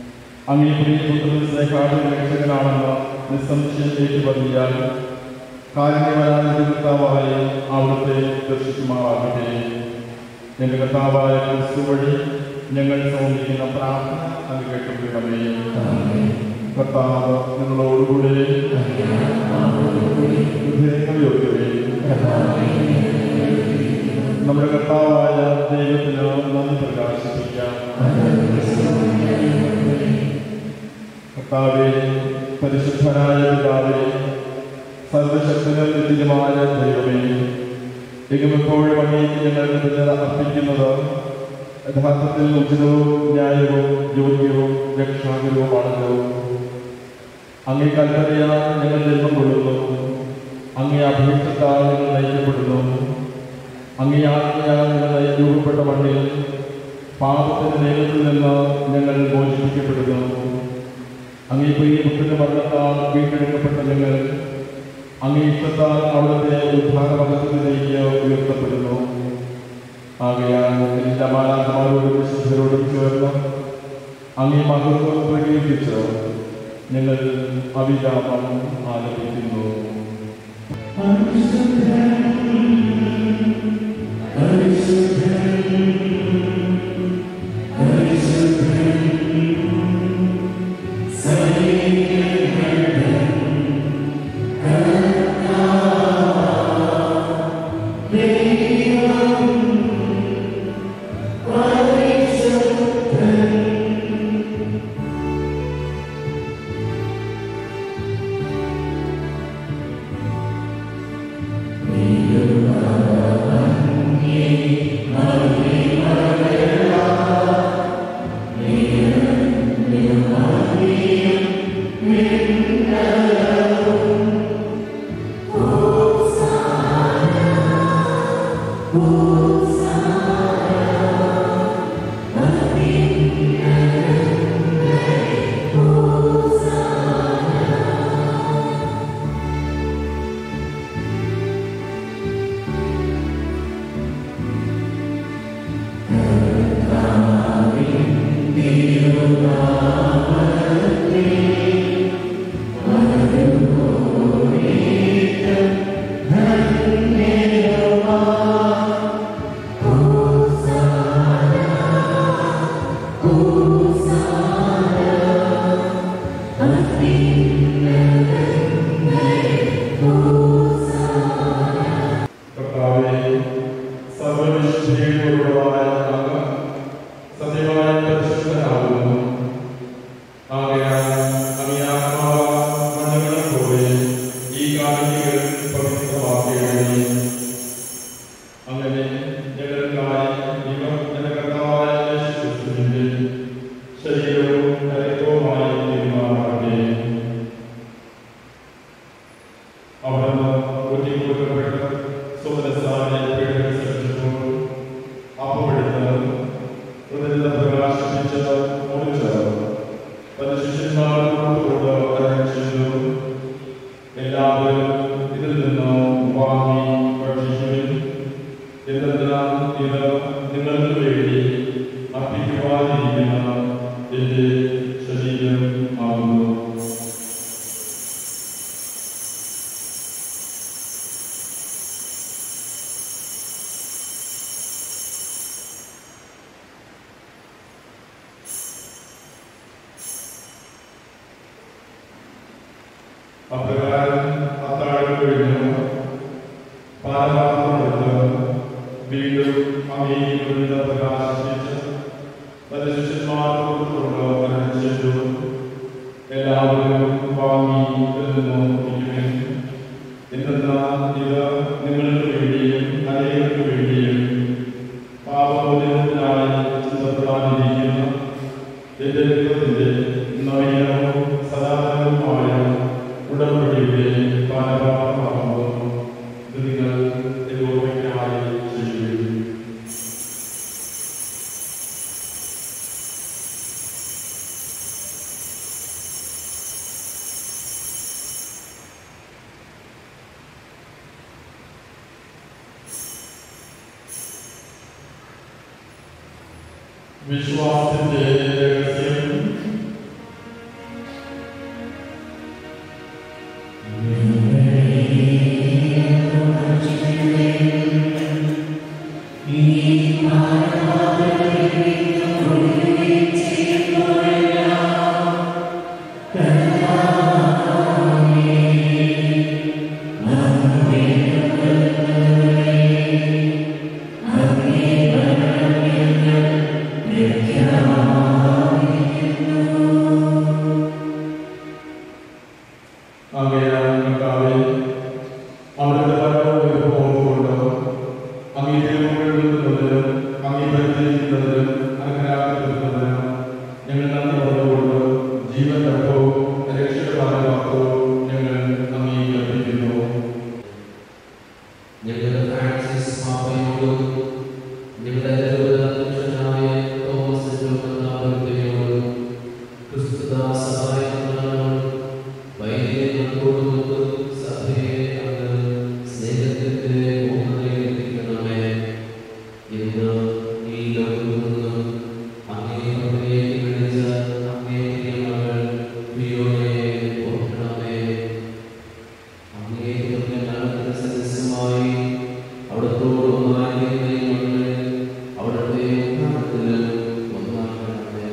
Speaker 2: അങ്ങേ പ്രിയപുത്രനാട് രക്ഷകനാണെന്ന് നിസ്സംശയം ഏറ്റുപറഞ്ഞാൽ കാരുണ്യവനായ കർത്താവായി അവിടുത്തെ ദർശിക്കുമാറാകട്ടെ എന്റെ കർത്താവായ ക്രിസ്തു വഴി ഞങ്ങൾ സമർപ്പിക്കുന്ന പ്രാർത്ഥന അങ്ങ് കേട്ടുപിടിക്കണമേ കർത്താവ് നിങ്ങളോടുകൂടെ ഹൃദയങ്ങളൊരുക്കവേ നമ്മുടെ കർത്താവായ ദൈവത്തിന് നന്ദി പ്രകാശിപ്പിക്കാം കർത്താവെ പരിശുദ്ധനായ പിതാവേ സർവശക്തനും നിത്യമായ ദൈവമേ എങ്ങുമെപ്പോഴും അങ്ങേക്ക് ഞങ്ങൾ കൃതജ്ഞത അർപ്പിക്കുന്നത് യഥാർത്ഥത്തിൽ ഉചിതവും ന്യായവും യോഗ്യവും രക്ഷാകരവുമാണല്ലോ അങ്ങേ കൽപ്പനയാൽ ഞങ്ങൾ ജന്മം കൊള്ളുന്നു അങ്ങേ അഭിഷ്ടത്താൽ ഞങ്ങൾ നയിക്കപ്പെടുന്നു അങ്ങേ ആജ്ഞയാൽ ഞങ്ങൾ രൂപപ്പെട്ട മണ്ണിൽ പാപത്തിന്റെ നേരത്തിൽ നിന്ന് ഞങ്ങൾ മോചിപ്പിക്കപ്പെടുന്നു അങ്ങേ പ്രിയപുത്രന്റെ മരണത്താൽ വീണ്ടെടുക്കപ്പെട്ട ഞങ്ങൾ അങ്ങേ ഇഷ്ടത്താൽ അവിടുത്തെ ഉദ്ധാരമകത്തിലേക്ക് ഉയർത്തപ്പെടുന്നു ആകയാൽ എല്ലാ മാലാന്മാരോടും വിശുദ്ധരോടും ചേർന്ന് അങ്ങേ മഹത്വം പ്രകീർത്തിച്ച് ഞങ്ങൾ അവിലാപം ആലപിക്കുന്നു കർത്താവേ സർവവിശുദ്ധിയോടുള്ളതായ അങ്ങ് സത്യമായ പരിശുദ്ധനാകുന്നു ആകയാൽ അങ്ങേ ആത്മാവ് മണ്ണുകളെ പോലെ ഈ കാണികൾ പവിത്രമാക്കിയണമേ അങ്ങനെ ഞങ്ങൾക്കായി ഇവർ എന്റെ കർത്താവായ യേശുക്രിസ്തുവിന്റെ ശരീരവും രക്തവുമായി തീരുമാനമാകട്ടെ അവിടുന്ന് ഒറ്റിക്കൊടുക്കപ്പെട്ട് സുമനസാനെ പീഡിപ്പിച്ചപ്പോൾ അപ്പമെടുത്ത് ഹൃദയത്തെ പ്രകാശിപ്പിച്ച് മുറിച്ച് തന്റെ ശിഷ്യന്മാരോട് അരച്ചിരുന്നു എല്ലാവരും ഇതിൽ നിന്ന് വാങ്ങി ഭക്ഷിക്കുവിൻ എന്തെന്നാൽ ഇത് നിങ്ങൾക്ക് വേണ്ടി അർപ്പിക്കുവാനിരിക്കുന്ന എന്റെ ശരീരം ആകുന്നു അപ്രകാരം അത്താഴം കഴിഞ്ഞു പാലപാത്രമെടുത്ത് വീണ്ടും അങ്ങേക്കുള്ള പ്രകാശിപ്പിച്ച് തന്റെ ശിഷ്യന്മാർക്കൊടുത്തുകൊണ്ട് അനുസരിച്ചു എല്ലാവരും വാങ്ങി ഇതിൽ നിന്ന് കുടിക്കുവിൻ എന്തെന്നാൽ ഇത് നിങ്ങൾക്ക് വേണ്ടിയും അനേകർക്ക് വേണ്ടിയും പാപമോചനത്തിനായി ചിന്തപ്പെടാനിരിക്കുന്ന എന്റെ രക്തത്തിന്റെ നവീനവും സദാചാരവുമായ ഉടമ്പടിയുടെ പാലപാത്രമാകുന്നു ഇത് നിങ്ങൾ ഓർമ്മയ്ക്കായി ചെയ്യുകയും വിശ്വാസത്തിന്റെ രഹസ്യം അങ്ങയുടെ കർത്താവേ അവിടുത്തെ പരമ കൊണ്ട് അങ്ങേ തിരുമുകളിലും അങ്ങേ പരിചയിക്കുന്നതിലും അനുഗ്രഹിക്കുന്നതിനും ഞങ്ങൾ നന്ദി പറഞ്ഞുകൊണ്ട് ജീവൻ തത്വവും രക്ഷകപാലവാക്യവും ഞങ്ങൾ അംഗീകരിക്കുന്നു
Speaker 6: ഞങ്ങളുടെ ഫ്രാൻസിസ് പാപ്പയോടും ഞങ്ങളുടെ തിരുവനന്തപുരനായ തോമസ് ജോക്കനാഥയോടും ക്രിസ്തുദാസ സഹായങ്ങളോടും വൈദ്യങ്ങളോടും സഭയെ അങ്ങ് സ്നേഹത്തിന്റെ പൂർണ്ണതയിലെത്തിക്കണമേ ഇന്ന് ഈ ലോകത്തു നിന്നും അങ്ങേ കൃപയിലേക്ക് വിളിച്ച അങ്ങേ പ്രിയമകൾ പ്രിയോയെ ഓർക്കണമേ അങ്ങേ കൃപയുടെ സദസ്യമായി അവിടത്തോട് ഒന്നായിരിക്കുന്ന ഈ മണ്ണിൽ അവിടുത്തെ ഉദ്ധാനത്തിലും ഒന്നാകണമേ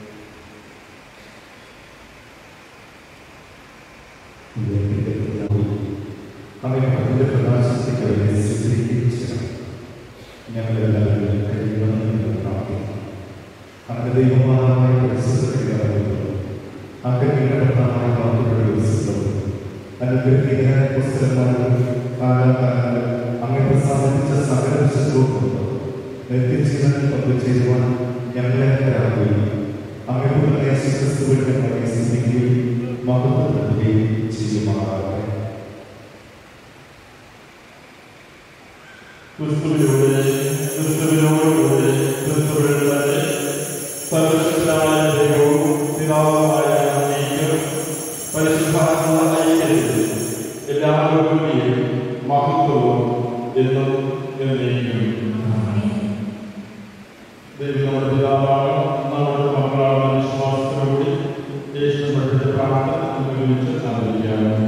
Speaker 4: അവനെ അതിന്റെ പ്രകാശത്തേക്ക് അവരെ സ്വീകരിക്കണം ഞങ്ങളെല്ലാവരും കഴിയണമെന്ന് പ്രാർത്ഥിക്കുന്നു അങ്ങനെ ദൈവമാനമായ പരിശുദ്ധത്തിലാകുന്നു അങ്ങനെ ഭർത്താവായ വാക്കുകളുടെ വിശ്വസവും അനുഗ്രഹീതരായ പുസ്തകങ്ങളും കാലാകാലങ്ങൾ അങ്ങനെ പ്രസാദിച്ച സകല വിശ്വസവും നിത്യജീവനിൽ പങ്കുചേരുവാൻ ഞങ്ങളെ തരാകുകയും അങ്ങനെ യേശുക്രിസ്തുവിൽ ഞങ്ങളെ സ്നേഹിക്കുകയും മഹത്വപ്പെടുത്തുകയും ചെയ്യുമാറാകട്ടെ
Speaker 2: ക്രിസ്തുവിലൂടെ ക്രിസ്തുവിനോടുകൂടെ ക്രിസ്തുവിൽ തന്നെ സർവശക്തനായ ദൈവവും പിതാവുമായ അങ്ങേക്കും പരിശുദ്ധാത്മാവായ ഐക്യത്തിൽ എല്ലാ ലോകങ്ങളെയും മഹത്വവും എന്നും എന്നേക്കും ദൈവം നമ്മുടെ പിതാവാണ് നമ്മുടെ മക്കളാണ് വിശ്വാസത്തോടുകൂടി യേശു പഠിച്ച പ്രാർത്ഥന നമുക്ക് ഒരുമിച്ച് ആദരിക്കാം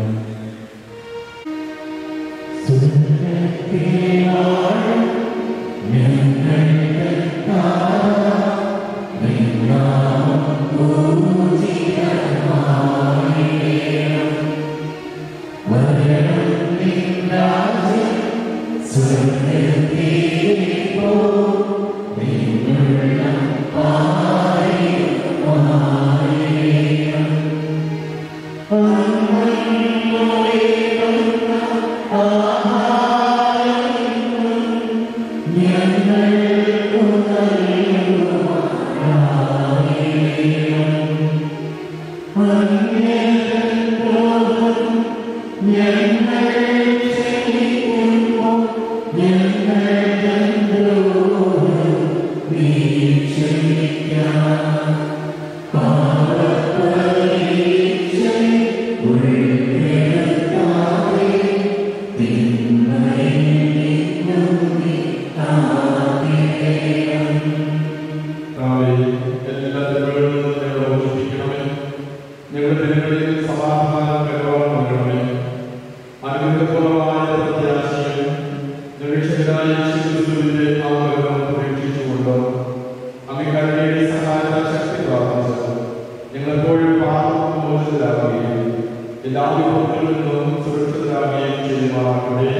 Speaker 2: കർത്താവേ, എല്ലാ തിന്മകളിൽ നിന്നും ഞങ്ങളെ മോചിപ്പിക്കണമേ. ഞങ്ങളുടെ ദിനങ്ങളിൽ സമാധാനം കരുവാൻ നൽകണമേ. അനുഗ്രഹപൂർവമായ പ്രത്യാശയും രക്ഷകനായ യേശുക്രിസ്തുവിന്റെ നാമകരണം പ്രതീക്ഷിച്ചുകൊണ്ട് അങ്ങേ കരുണയുടെ സഹായത്താൽ ശക്തി പ്രാപിച്ച് ഞങ്ങളെപ്പോഴും പാപത്തിൽ മോചിതരാകുകയും എല്ലാ വിഭവങ്ങളിൽ നിന്നും സുരക്ഷിതരാകുകയും ചെയ്യുമാറാകട്ടെ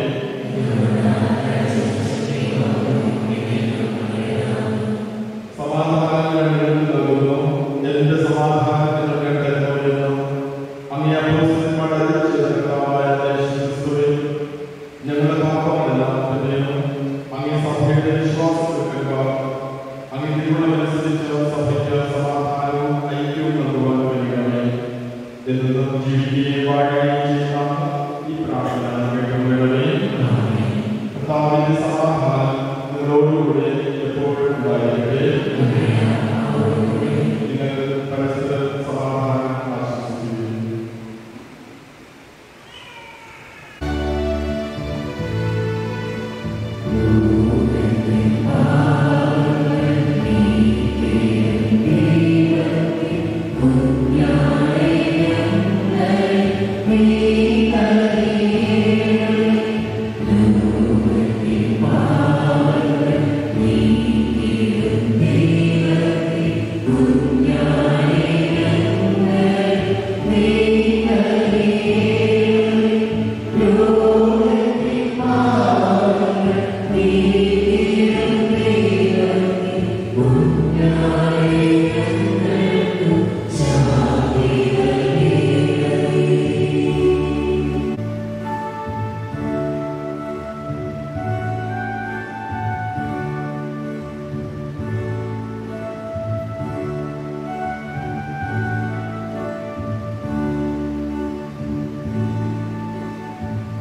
Speaker 2: സമാധാനം ഞങ്ങളിൽ നൽകുന്നു എന്റെ സമാധാനത്തിന് നിങ്ങൾ തരുന്നു അങ്ങേ അപ്പോസ്തലന്മാർ അറിയിച്ച കർത്താവായ യേശുക്രിസ്തുവിൽ ഞങ്ങളുടെ പാപങ്ങളെല്ലാം തന്നെയും അങ്ങേ സഭയുടെ വിശ്വാസത്തിൽ കരുക അങ്ങേ തീരുമാനമനുസരിച്ച് സഭയ്ക്ക് സമാധാനവും ഐക്യവും നൽകുവാൻ കഴിയണമേ എന്നും ജീവിക്കുകയും വാഴുകയും ചെയ്യുന്ന ഈ പ്രാർത്ഥന കേൾക്കുന്നവരെ കർത്താവിന്റെ സമാധാനം നിങ്ങളോടുകൂടെ എപ്പോഴും ഉണ്ടായിരിക്കട്ടെ നിങ്ങൾ പരസ്പരം സമാധാനം ആശംസിക്കുന്നു
Speaker 7: Yeah.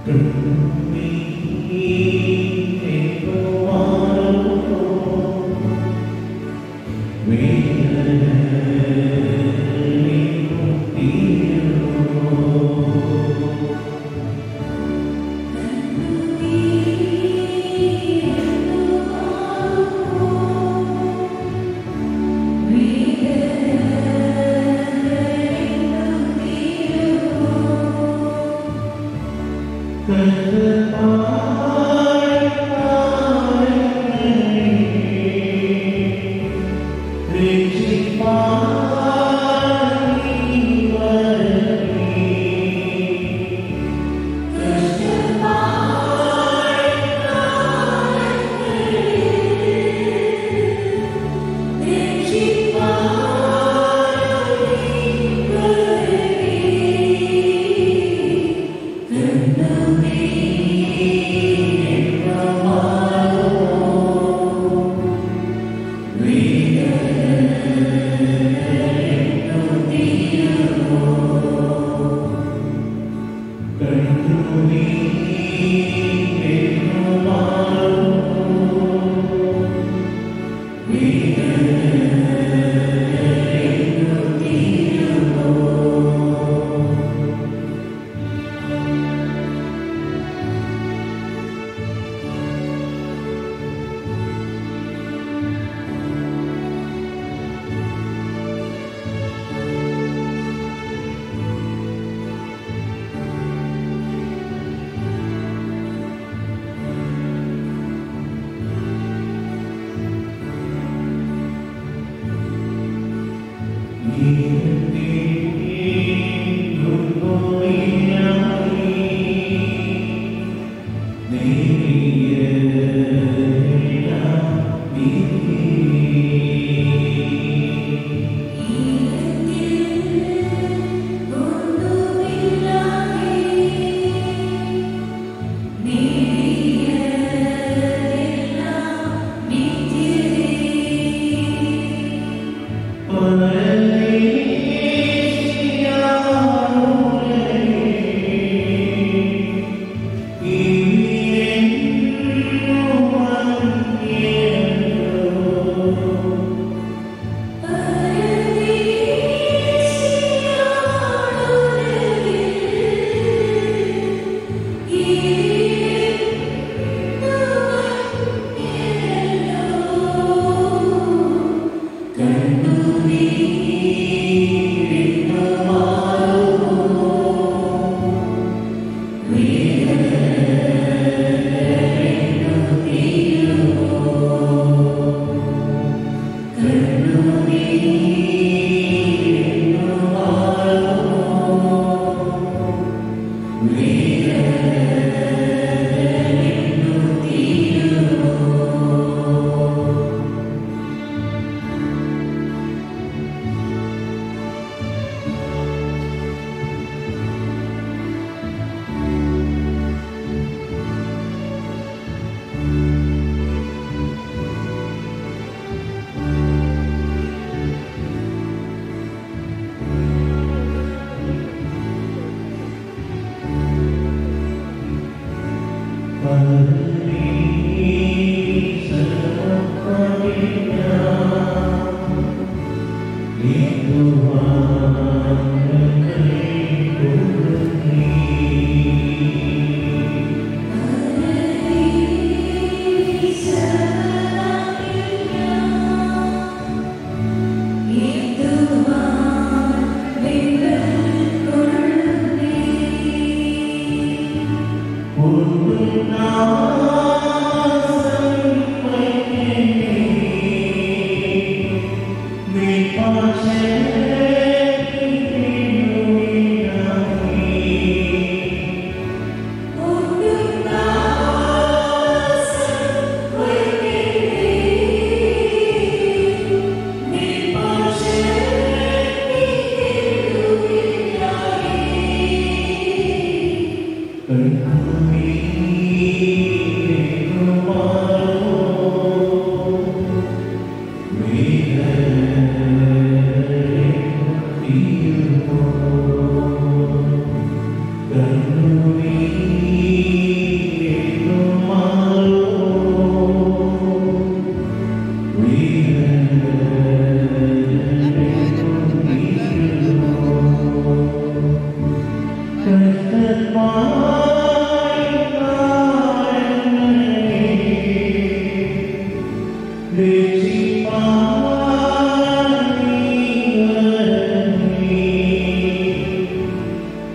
Speaker 7: Thank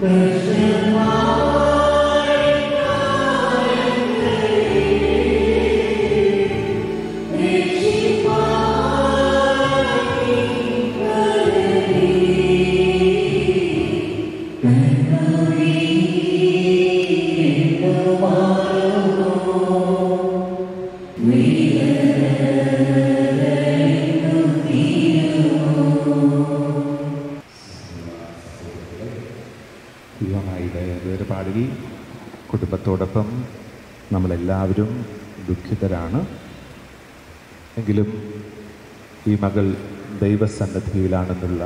Speaker 4: ദൈവമായുടെ വേർപാടിൽ കുടുംബത്തോടൊപ്പം നമ്മളെല്ലാവരും ദുഃഖിതരാണ് എങ്കിലും ഈ മകൾ ദൈവസന്നദ്ധിയിലാണെന്നുള്ള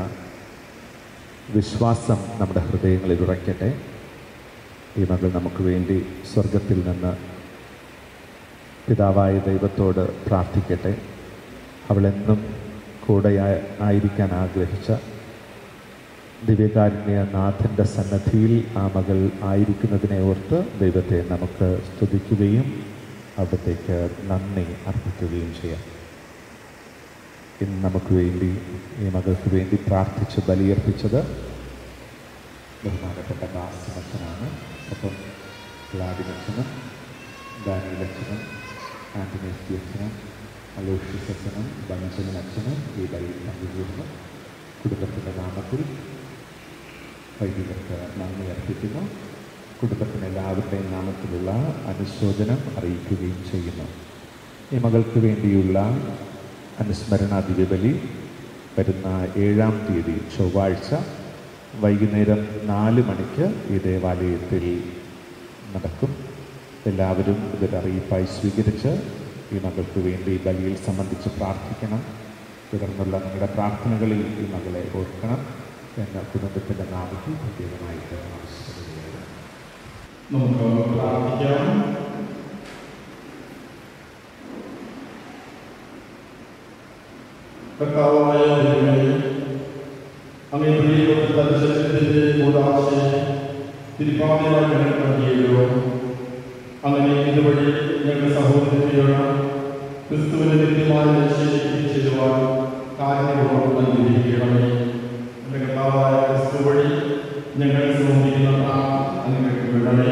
Speaker 4: വിശ്വാസം നമ്മുടെ ഹൃദയങ്ങളിൽ ഉറയ്ക്കട്ടെ ഈ മകൾ നമുക്ക് വേണ്ടി സ്വർഗത്തിൽ നിന്ന് പിതാവായ ദൈവത്തോട് പ്രാർത്ഥിക്കട്ടെ അവളെന്നും കൂടെ ആയിരിക്കാൻ ആഗ്രഹിച്ച ദിവ്യകാരുണ്യ നാഥൻ്റെ സന്നദ്ധിയിൽ ആ മകൾ ആയിരിക്കുന്നതിനെ ഓർത്ത് ദൈവത്തെ നമുക്ക് സ്തുതിക്കുകയും അവിടത്തേക്ക് നന്ദി അർപ്പിക്കുകയും ചെയ്യാം ഇന്ന് നമുക്ക് വേണ്ടി ഈ മകൾക്ക് വേണ്ടി പ്രാർത്ഥിച്ച് ബലിയർപ്പിച്ചത് ബഹുമാനപ്പെട്ട ദാസമച്ചനാണ് ഒപ്പം വ്ളാഡിമച്ചനും ഡാനിയൽ അച്ഛനും ആന്റണി എസ് അച്ഛനും അലോഷ്യസ് അച്ഛനും ബഞ്ചലൻ അച്ഛനും ഈ ബലിയിൽ പങ്കുചേർന്നു കുടുംബത്തിൻ്റെ നാമത്തിൽ വൈദികർക്ക് നന്ദി അർപ്പിക്കുന്നു കുടുംബത്തിന് എല്ലാവരുടെയും നാമത്തിലുള്ള അനുശോചനം അറിയിക്കുകയും ചെയ്യുന്നു ഈ മകൾക്ക് വേണ്ടിയുള്ള അനുസ്മരണ ദിവ്യബലി വരുന്ന ഏഴാം തീയതി ചൊവ്വാഴ്ച വൈകുന്നേരം നാല് മണിക്ക് ഈ ദേവാലയത്തിൽ നടക്കും എല്ലാവരും ഇതൊരു അറിയിപ്പായി സ്വീകരിച്ച് ഈ മകൾക്ക് വേണ്ടി ബലിയിൽ സംബന്ധിച്ച് പ്രാർത്ഥിക്കണം തുടർന്നുള്ള നിങ്ങളുടെ പ്രാർത്ഥനകളിൽ ഈ മകളെ ഓർക്കണം എന്ന കുടുംബത്തിൻ്റെ നാമത്തിൽ പ്രത്യേകമായിട്ട് ആവശ്യപ്പെടുകയാണ്
Speaker 2: നമുക്ക് പ്രാർത്ഥിക്കാം കർത്താവായ ദൈവമേ അങ്ങേ പ്രിയപ്പെട്ട ദർശനത്തിന്റെ കൂടാശയെ തിരുപ്പാതയായി ഞങ്ങൾ നൽകിയല്ലോ അങ്ങനെ ഇതുവഴി ഞങ്ങളുടെ സഹോദരത്തെയാണ് ക്രിസ്തുവിന്റെ നിത്യമായ രക്ഷയിലേക്ക് ചെല്ലുവാൻ കാര്യപൂർവ്വം അനുഗ്രഹിക്കണമേ എന്റെ കർത്താവായ ക്രിസ്തു വഴി ഞങ്ങൾ സമർപ്പിക്കുന്ന പ്രാർത്ഥന അനുഗ്രഹിക്കണമേ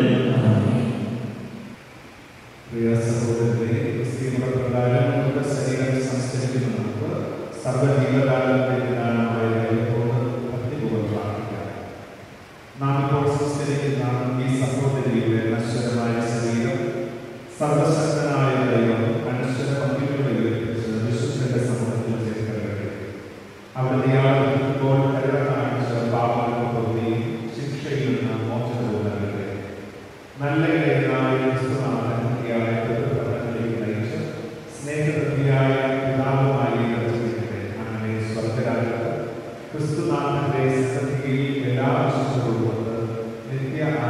Speaker 4: പ്രിയ സഹോദരരെ ക്രിസ്തീയ പ്രകാരം നമ്മുടെ ശരീരം സംസ്കരിക്കുന്ന നമുക്ക് സർവ്വജീവകാലത്തിന്റെ ജ്ഞാനമായ ദൈവത്തോട് ഭക്തിപൂർവ്വം പ്രാർത്ഥിക്കാം നാം ഇപ്പോൾ സംസ്കരിക്കുന്ന ഈ സഹോദരിയുടെ നശ്വരമായ ശരീരം സർവശക്തനായ ദൈവം അനശ്വര പന്തികളിൽ ഉയർപ്പിച്ച് വിശുദ്ധന്റെ സമൂഹത്തിൽ ചേർക്കട്ടെ അവിടുത്തെ ആളുകൾ കരുണ കാണിച്ച പാപങ്ങൾക്ക് പൊറുതിയും ശിക്ഷയിൽ നിന്ന് മോചനവും നൽകട്ടെ നല്ല ഇടയനായ ക്രിസ്തുനാഥൻ ഇയാളെ പിതൃഭവനത്തിലേക്ക് നയിച്ച് സ്നേഹവൃത്തിയായ പിതാവുമായി നിർദ്ദേശിക്കട്ടെ അങ്ങനെ സ്വർഗരാജത്ത് ക്രിസ്തുനാഥന്റെ സന്നിധിയിൽ എല്ലാ വിശുദ്ധ ഉൾക്കൊണ്ട് നിത്യ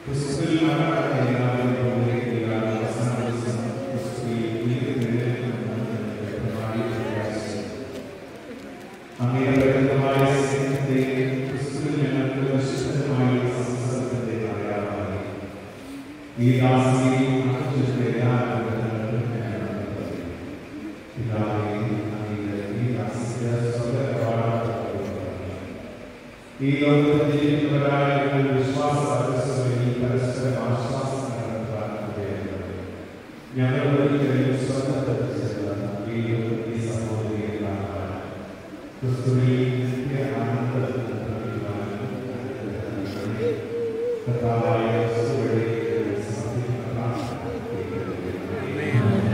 Speaker 7: ക്രിസ്തുവിൽ മരണപ്പെട്ട എല്ലാവരും ഭൂമിയിലേക്ക് അവസാന ദിവസം ക്രിസ്തുവിൽ ഉയർത്തെഴുന്നേൽക്കുമെന്ന് പ്രമാണിച്ച് പ്രകാശിച്ചു. അങ്ങയുടെ പരിമിതമായ സ്നേഹത്തെ ക്രിസ്തുവിൽ ഞങ്ങൾക്ക് വിശുദ്ധമായ സംസർഗത്തിന്റെ അടയാളമായി ഈ ദാസിയെയും അർപ്പിച്ചിട്ടുള്ള എല്ലാ അനുഗ്രഹങ്ങൾക്കും ഞാൻ നന്ദി പറയുന്നു. പിതാവേ, അങ്ങയുടെ ഈ ദാസിക്ക് സ്വർഗ്ഗകവാടം തുറന്നു. ഈ ലോകത്തിൽ ജീവിക്കുന്നവരായ ഞങ്ങൾ വിശ്വാസ പരസ്പരങ്ങളിൽ പരസ്പരം ആശ്വാസം കണ്ടെത്താൻ ഉപയോഗിക്കുന്നത് ഞങ്ങൾ ഒരിക്കലും സ്വർഗത്തെത്തിച്ചേർന്ന വീണ്ടും ഈ സഹോദരിയെ കാണാൻ ക്രിസ്തുവിൽ നിത്യ ആനന്ദത്തിൽ പ്രകടിപ്പിക്കാനും അനുഗ്രഹിക്കണമേ. കർത്താവായ ക്രിസ്തുവിനെ സമർപ്പിക്കുന്ന പ്രാർത്ഥന കേൾക്കണമേ.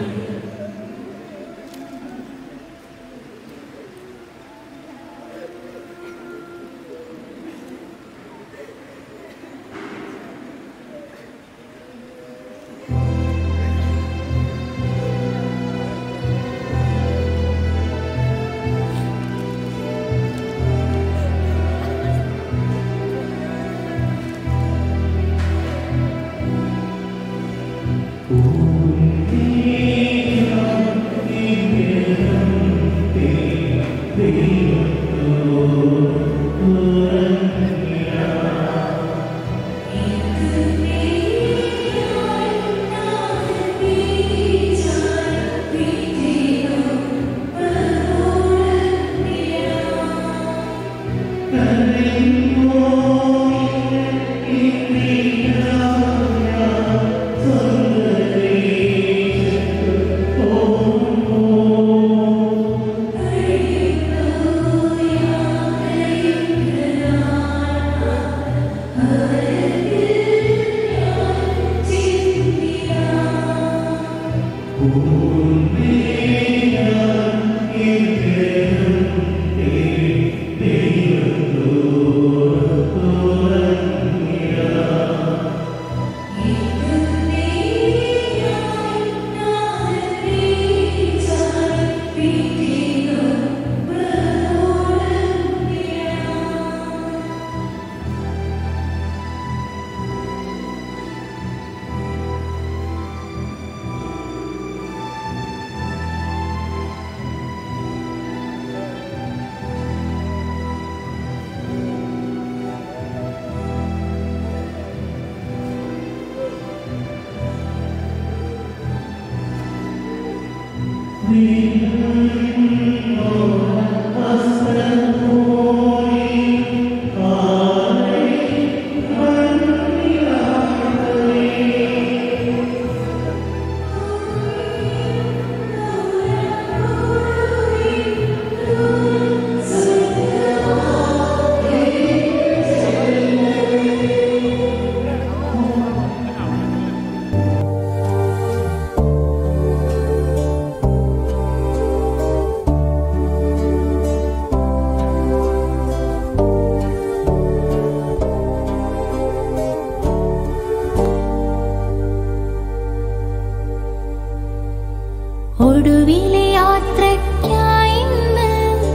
Speaker 8: ഒടുവിലെ യാത്രയ്ക്കായി ഇന്ന്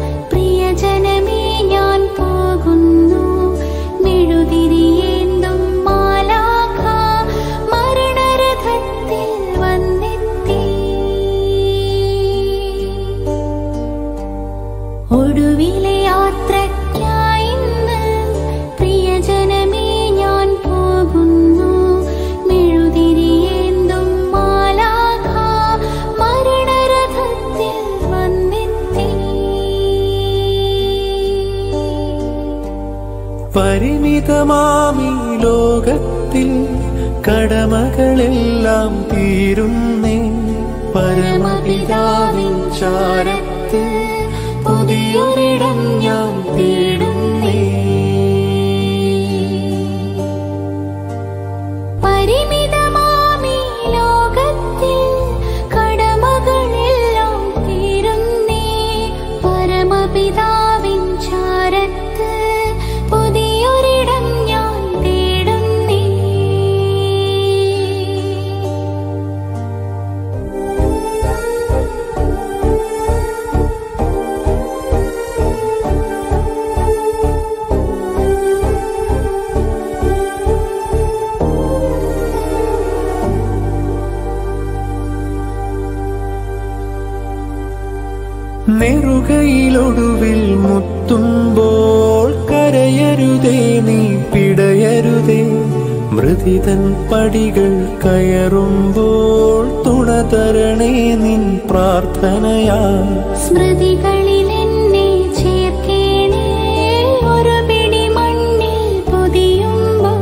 Speaker 8: പ്രിയജനമേ ഞാൻ പോകുന്നു മെഴുതിരിയേന്തും മാലാഖ മരണരഥത്തിൽ വന്നെത്തി ഒടുവിലെ യാത്രയ്ക്കായി ഇന്ന് പ്രിയജനമേ ഞാൻ പോകുന്നു മെഴുതിരിയേന്തും മാലാഖ മരണരഥത്തിൽ വന്നെത്തി
Speaker 1: പരിമിതമാമി ലോകത്തിൽ കടമകളെല്ലാം തീരുന്നേ പരമപിതാവിൻ ചാരത്ത് പുതിയൊരിടം ഞാൻ തേടുന്നേ
Speaker 8: പരിമിതമാമീ ലോകത്തിൽ കടമകളെല്ലാം തീരുന്നേ പരമപിതാവിൻ ചാരത്ത് പുതിയൊരിടം ഞാൻ തേടുന്നേ
Speaker 9: ും
Speaker 1: നെറുകയിലൊടുവിൽ മുത്തുമ്പോൾ കരയരുതേ നീ പിടയരുതേ മൃതിതൻ പടികൾ കയറുമ്പോൾ തുണ തരണേ നിൻ പ്രാർത്ഥനയാ
Speaker 8: സ്മൃതികളിൽ എന്നെ ചേർക്കേണേ ഒരു പിടി മണ്ണിൽ പൊതിയുമ്പോൾ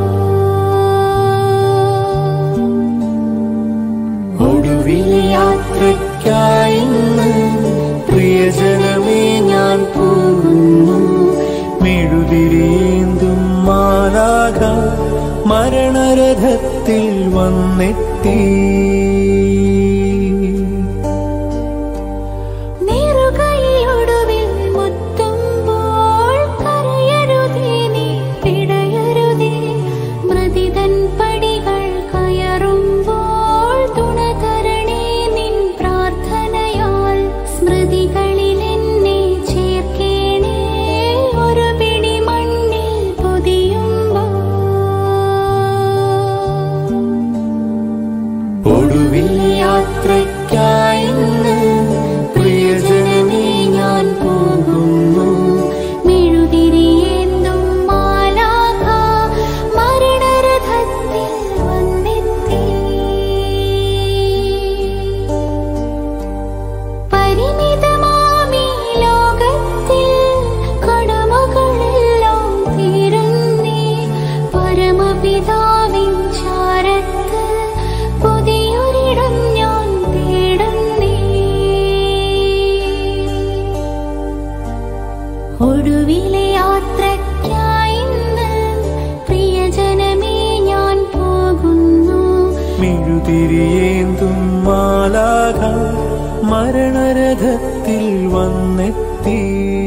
Speaker 1: ഒടുവിലെ യാത്രയ്ക്കായി ഇന്ന് പ്രിയജനമേ ഞാൻ പോകുന്നു മെഴുതിരിയേന്തും മാലാക മരണരഥത്തിൽ വന്നെത്തി
Speaker 8: നെറുകയിലൊടുവിൽ മുത്തുമ്പോൾ കരയരുതേ നീ പിടയരുതേ മൃതിതൻ പടികൾ കയറുമ്പോൾ തുണ തരണേ നിൻ പ്രാർത്ഥനയാൽ സ്മൃതികളിൽ എന്നെ ചേർക്കേണേ ഒരു പിടി മണ്ണിൽ പൊതിയുമ്പോൾ
Speaker 1: ഒടുവിൽ യാത്രയ്ക്കായി ഇന്ന് പ്രിയജനമേ ഞാൻ പോകുന്നു
Speaker 8: മെഴുതിരിയേന്തും മാലാഖ മരണരഥത്തിൽ വന്നെത്തി. പരിമിതമാമീ ലോകത്തിൽ കടമകളെല്ലാം തീരുന്നേ. പരമപിതാവിൻ ചാരത്ത് പുതിയൊരിടം ഞാൻ തേടുന്നേ ഒടുവിലെ യാത്രയ്ക്കായി ഇന്ന് പ്രിയജനമേ ഞാൻ പോകുന്നു
Speaker 1: മെഴുതിരിയേന്തും മാലാക മരണരഥത്തിൽ വന്നെത്തി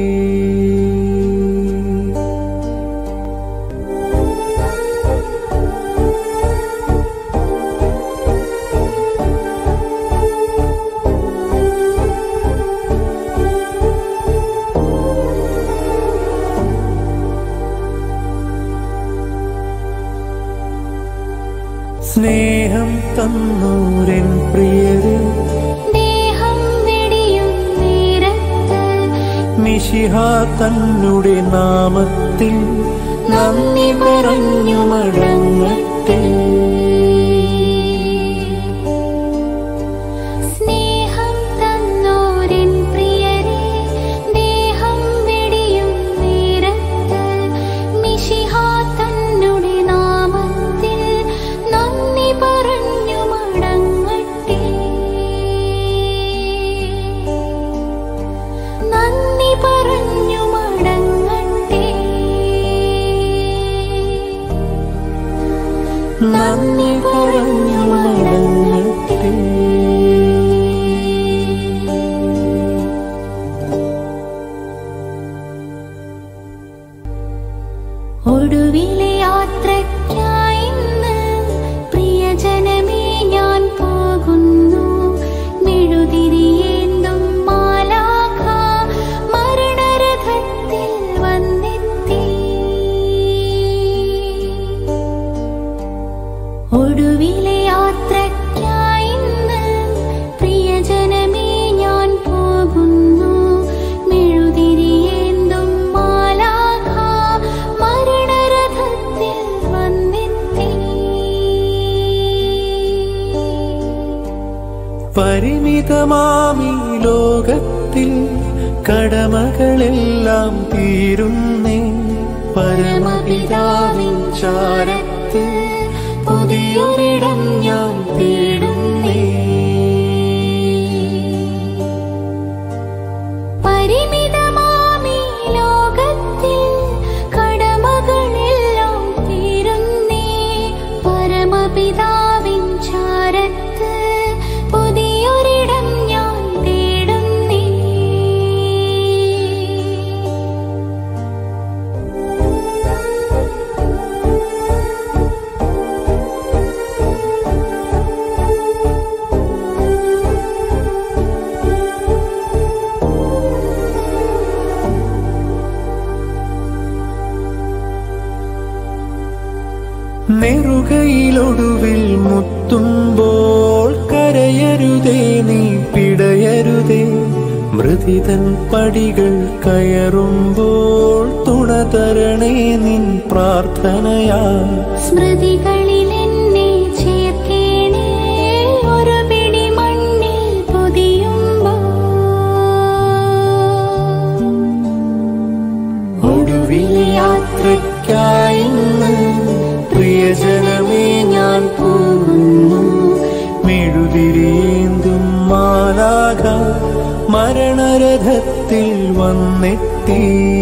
Speaker 1: സ്നേഹം തന്നൂരൻ പ്രിയരെ
Speaker 8: ദേഹം വെടിയും നേരത്ത്
Speaker 1: മിശിഹ തന്നുടെ നാമത്തിൽ നന്ദി പറഞ്ഞു മടങ്ങട്ടെ
Speaker 8: സ്നേഹം തന്നോരൻ പ്രിയരെ ദേഹം വെടിയും നേരത്ത് മിശിഹ തന്നുടെ നാമത്തിൽ നന്ദി പറഞ്ഞു മടങ്ങട്ടെ നന്ദി പറഞ്ഞു മടങ്ങട്ടെ
Speaker 1: നന്ദി പറഞ്ഞു മടങ്ങട്ടെ
Speaker 8: ഒടുവിലെ യാത്രയ്ക്കായി ഇന്ന് പ്രിയജനമേ ഞാൻ പോകുന്നു മെഴുതിരിയേന്തും മാലാഖ മരണരഥത്തിൽ വന്നെത്തി ഒടുവിലെ യാത്രയ്ക്കായി ഇന്ന് പ്രിയജനമേ ഞാൻ പോകുന്നു മെഴുതിരിയേന്തും മാലാഖ മരണരഥത്തിൽ വന്നെത്തി
Speaker 1: പരിമിതമാമീ ലോകത്തിൽ കടമകളെല്ലാം തീരുന്നേ പരമപിതാവിൻ ചാരത്ത് പുതിയൊരിടം ഞാൻ തേടുന്നേ
Speaker 8: പരിമിതമാമീ ലോകത്തിൽ കടമകളെല്ലാം തീരുന്നേ പരമപിതാവിൻ ചാരത്ത് പുതിയൊരിടം ഞാൻ തേടുന്നേ
Speaker 1: തൻ പടികൾ കയറുമ്പോൾ തുണ തരണേ നിൻ പ്രാർത്ഥനയാ
Speaker 8: സ്മൃതികളിൽ എന്നെ ചേർക്കേണേ ഒരു പിടി മണ്ണിൽ പൊതിയുമ്പോൾ
Speaker 1: ഒടുവിലെ യാത്രയ്ക്കായി ഇന്ന് പ്രിയജനമേ ഞാൻ പോകുന്നു മെഴുതിരിയേന്തും മാലാക മരണരഥത്തിൽ വന്നെത്തി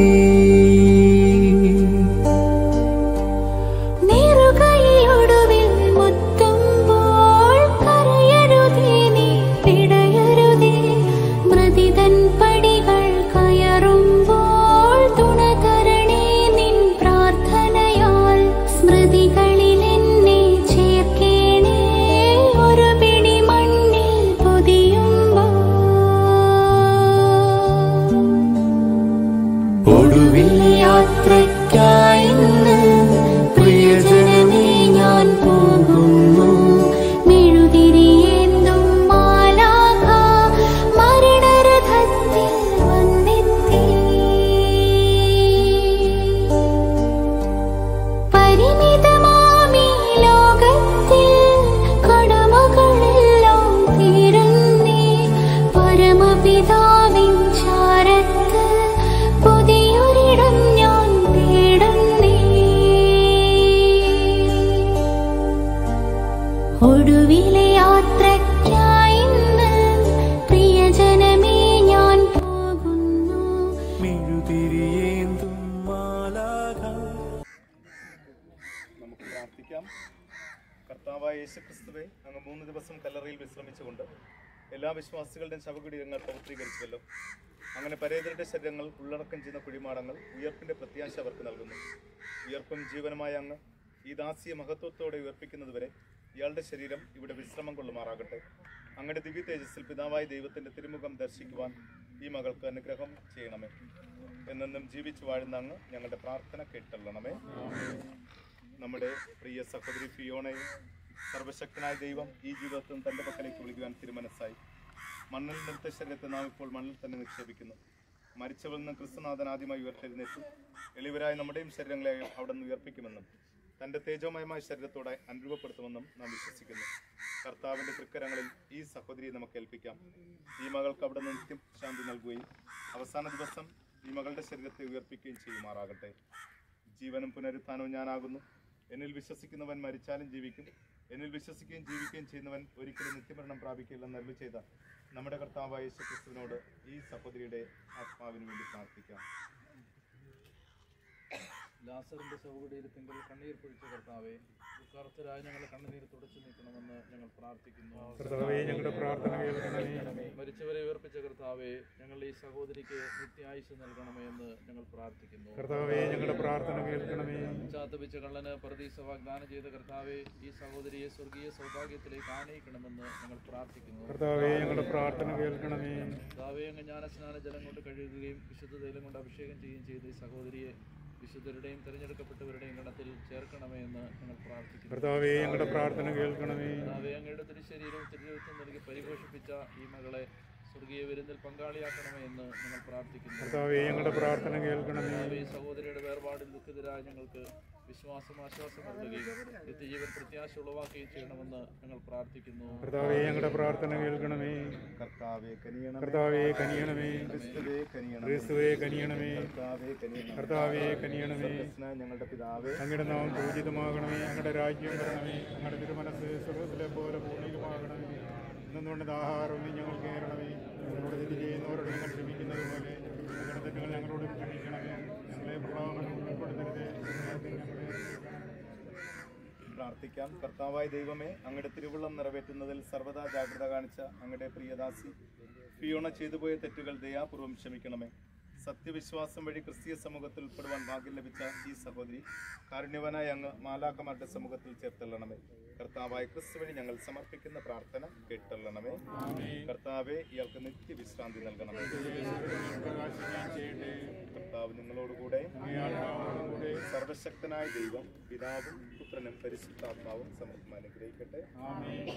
Speaker 8: നെറുകയിലൊടുവിൽ മുത്തുമ്പോൾ കരയരുതേ നീ പിടയരുതേ മൃതിതൻ പടികൾ കയറുമ്പോൾ തുണ തരണേ നിൻ പ്രാർത്ഥനയാൽ സ്മൃതികളിൽ എന്നെ ചേർക്കേണേ ഒരു പിടി മണ്ണിൽ പൊതിയുമ്പോൾ
Speaker 1: ഒടുവിൽ യാത്രയ്ക്കായി ഇന്ന് പ്രിയജനമേ ഞാൻ പോകുന്നു
Speaker 8: മെഴുതിരിയേന്തും മാലാഖ മരണരഥത്തിൽ വന്നെത്തി. പരിമിതമാമീ ലോകത്തിൽ കടമകളെല്ലാം തീരുന്നേ. പരമപിതാവിൻ ചാരത്ത് പുതിയൊരിടം ഞാൻ തേടുന്നേ ഒടുവിലെ യാത്രയ്ക്കായി ഇന്ന് പ്രിയജനമേ ഞാൻ പോകുന്നു
Speaker 1: മെഴുതിരിയേന്തും മാലാക
Speaker 9: നമുക്ക് പ്രാർത്ഥിക്കാം കർത്താവായ യേശു ക്രിസ്തുവെ അങ്ങ് മൂന്ന് ദിവസം കല്ലറയിൽ വിശ്രമിച്ചുകൊണ്ട് എല്ലാ വിശ്വാസികളുടെയും ശവകുടീരങ്ങൾ പവിത്രീകരിച്ചുവല്ലോ അങ്ങനെ പരേതരുടെ ശരീരങ്ങൾ ഉള്ളടക്കം ചെയ്യുന്ന കുഴിമാടങ്ങൾ ഉയർപ്പിന്റെ പ്രത്യാശ അവർക്ക് നൽകുന്നു ഉയർപ്പും ജീവനുമായ അങ്ങ് ഈ ദാസിയെ മഹത്വത്തോടെ ഉയർപ്പിക്കുന്നതുവരെ ഇയാളുടെ ശരീരം ഇവിടെ വിശ്രമം കൊള്ളുമാറാകട്ടെ അങ്ങയുടെ ദിവ്യ തേജസ്സിൽ പിതാവായ ദൈവത്തിന്റെ തിരുമുഖം ദർശിക്കുവാൻ ഈ മകൾക്ക് അനുഗ്രഹം ചെയ്യണമേ എന്നെന്നും ജീവിച്ചു വാഴുന്ന അങ്ങ് ഞങ്ങളുടെ പ്രാർത്ഥന കേട്ടള്ളണമേ നമ്മുടെ പ്രിയ സഹോദരി ഫിയോണയെ സർവശക്തനായ ദൈവം ഈ ജീവിതത്തിൽ തന്റെ പക്കലേക്ക് വിളിക്കുവാൻ തിരുമനസ്സായി മണ്ണിൽ നിർത്ത ശരീരത്തെ നാം ഇപ്പോൾ മണ്ണിൽ തന്നെ നിക്ഷേപിക്കുന്നു മരിച്ചവരിൽ നിന്ന് ക്രിസ്തുനാഥൻ ആദ്യമായി ഉയർത്തെഴുന്നേറ്റു എളിവരായ നമ്മുടെയും ശരീരങ്ങളെ അവിടെ നിന്ന് ഉയർപ്പിക്കുമെന്നും തന്റെ തേജോമയമായ ശരീരത്തോടെ അനുരൂപപ്പെടുത്തുമെന്നും നാം വിശ്വസിക്കുന്നു കർത്താവിന്റെ തൃക്കരങ്ങളിൽ ഈ സഹോദരിയെ നമുക്ക് ഏൽപ്പിക്കാം ഈ മകൾക്ക് അവിടെ നിന്ന് നിത്യം ശാന്തി നൽകുകയും അവസാന ദിവസം ഈ മകളുടെ ശരീരത്തെ ഉയർപ്പിക്കുകയും ചെയ്യുമാറാകട്ടെ ജീവനും പുനരുത്ഥാനവും ഞാനാകുന്നു എന്നിൽ വിശ്വസിക്കുന്നവൻ മരിച്ചാലും ജീവിക്കും എന്നിൽ വിശ്വസിക്കുകയും ജീവിക്കുകയും ചെയ്യുന്നവൻ ഒരിക്കലും നിത്യമരണം പ്രാപിക്കില്ലെന്ന് അരുളി ചെയ്ത നമ്മുടെ കർത്താവായ യേശു ക്രിസ്തുവിനോട് ഈ സഹോദരിയുടെ ആത്മാവിന് വേണ്ടി പ്രാർത്ഥിക്കാം
Speaker 5: ലാസറിന്റെ ശവകുടീരത്തിങ്കിൽ കണ്ണീർ പൊഴിച്ച കർത്താവെ ദുഃഖാർത്ഥരായ ഞങ്ങളെ കണ്ണുനീർ തുടച്ചു നീക്കണമെന്ന് ഞങ്ങൾ പ്രാർത്ഥിക്കുന്നു
Speaker 7: കർത്താവേ ഞങ്ങളുടെ പ്രാർത്ഥന കേൾക്കണമേ
Speaker 5: മരിച്ചവരെ ഉയർപ്പിച്ച കർത്താവെ ഞങ്ങളുടെ ഈ സഹോദരിക്ക് നിത്യായുസ് നൽകണമേ എന്ന് ഞങ്ങൾ പ്രാർത്ഥിക്കുന്നു
Speaker 7: കർത്താവേ ഞങ്ങളുടെ പ്രാർത്ഥന കേൾക്കണമേ
Speaker 5: ചാത്തപിച്ച കള്ളന് പ്രതീക്ഷ വാഗ്ദാനം ചെയ്ത കർത്താവെ ഈ സഹോദരിയെ സ്വർഗീയ സൗഭാഗ്യത്തിലേക്ക് ആനയിക്കണമെന്ന് ഞങ്ങൾ പ്രാർത്ഥിക്കുന്നു
Speaker 7: കർത്താവേ ഞങ്ങളുടെ പ്രാർത്ഥന കേൾക്കണമേ
Speaker 5: കർത്താവെ അങ്ങ് ജ്ഞാനസ്നാന ജലം കൊണ്ട് കഴുകുകയും വിശുദ്ധ തൈലം കൊണ്ട് അഭിഷേകം ചെയ്യുകയും ചെയ്ത ഈ സഹോദരിയെ വിശുദ്ധരുടെയും തിരഞ്ഞെടുക്കപ്പെട്ടവരുടെയും ഗണത്തിൽ ചേർക്കണമേ എന്ന് ഞങ്ങൾ പ്രാർത്ഥിക്കുന്നു
Speaker 7: കർത്താവേ ഞങ്ങളുടെ പ്രാർത്ഥന കേൾക്കണമേ
Speaker 5: കർത്താവെ അങ്ങയുടെ തിരുശരീരവും തിരുരൂപത്തും നൽകി പരിപോഷിപ്പിച്ച ഈ മകളെ സ്വർഗീയ വിരുന്നിൽ പങ്കാളിയാക്കണമേ എന്ന് ഞങ്ങൾ പ്രാർത്ഥിക്കുന്നു
Speaker 7: കർത്താവേ ഞങ്ങളുടെ പ്രാർത്ഥന കേൾക്കണമേ
Speaker 5: കർത്താവേ, ഈ സഹോദരിയുടെ വേർപാടിൽ ദുഃഖിതരായ ഞങ്ങൾക്ക് വിശ്വാസം ആശ്വാസം നൽകുകയും നിത്യജീവൻ പ്രത്യാശ ഉളവാക്കുകയും ചെയ്യണമെന്ന് ഞങ്ങൾ പ്രാർത്ഥിക്കുന്നു
Speaker 7: കർത്താവേ ഞങ്ങളുടെ പ്രാർത്ഥന കേൾക്കണമേ
Speaker 9: കർത്താവെ കനിയണം
Speaker 7: കർത്താവേ കനിയണമേ
Speaker 9: ക്രിസ്തുവേ കനിയണം
Speaker 7: ക്രിസ്തുവേ കനിയണമേ
Speaker 9: കർത്താവെ കനിയണം
Speaker 7: കർത്താവേ കനിയണമേ
Speaker 9: സ്വർഗ്ഗസ്ഥനായ ഞങ്ങളുടെ പിതാവേ
Speaker 7: അങ്ങയുടെ നാമം പൂജിതമാകണമേ അങ്ങയുടെ രാജ്യം വരണമേ അങ്ങയുടെ തിരുമനസ് സ്വർഗത്തിലെ പോലെ ഭൂമിയിലുമാകണമേ ഇന്നുകൊണ്ട് ആഹാരം നീ ഞങ്ങൾക്ക് കയറണമേ ഞങ്ങളോട് തെറ്റ് ചെയ്യുന്നവരോട് ഞങ്ങൾ ക്ഷമിക്കുന്നത് പോലെ ഞങ്ങളുടെ തെറ്റുകൾ ഞങ്ങളോട് ക്ഷമിക്കണമേ ഞങ്ങളെ പ്രഭാവങ്ങൾ ഉൾപ്പെടുത്തരുതേ ഞങ്ങളെ
Speaker 9: പ്രാർത്ഥിക്കാം കർത്താവായ ദൈവമേ അങ്ങയുടെ തിരുവുള്ളം നിറവേറ്റുന്നതിൽ സർവ്വതാ ജാഗ്രത കാണിച്ച അങ്ങയുടെ പ്രിയദാസി ഫിയോണ ചെയ്തുപോയ തെറ്റുകൾ ദയാപൂർവം ക്ഷമിക്കണമേ സത്യവിശ്വാസം വഴി ക്രിസ്തീയ സമൂഹത്തിൽ ഉൾപ്പെടുവാൻ ഭാഗ്യം ലഭിച്ച ഈ സഹോദരി കാരുണ്യവനായ അങ്ങ് മാലാക്കമാരുടെ സമൂഹത്തിൽ ചേർത്തള്ളണമേ കർത്താവായ ക്രിസ്തു വഴി ഞങ്ങൾ സമർപ്പിക്കുന്ന പ്രാർത്ഥന കേട്ടള്ളണമേ കർത്താവെ ഇയാൾക്ക് നിത്യവിശ്രാന്തി നൽകണമേ
Speaker 7: പ്രകാശിക്കാൻ ചെയ്യട്ടെ
Speaker 9: കർത്താവ് നിങ്ങളോടുകൂടെ
Speaker 7: കൂടെ
Speaker 9: സർവശക്തനായ ദൈവം പിതാവും പുത്രനും പരിശുദ്ധാത്മാവും സമർത്ഥം അനുഗ്രഹിക്കട്ടെ
Speaker 7: ആമേൻ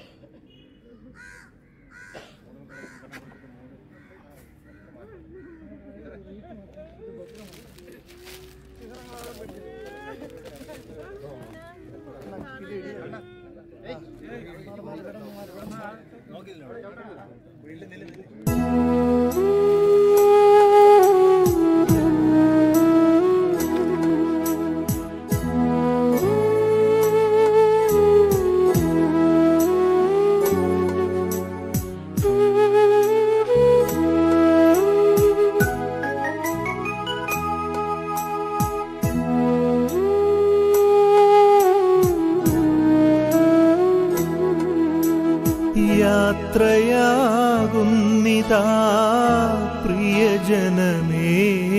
Speaker 1: യാത്രയാകുന്നിതാ പ്രിയജനമേ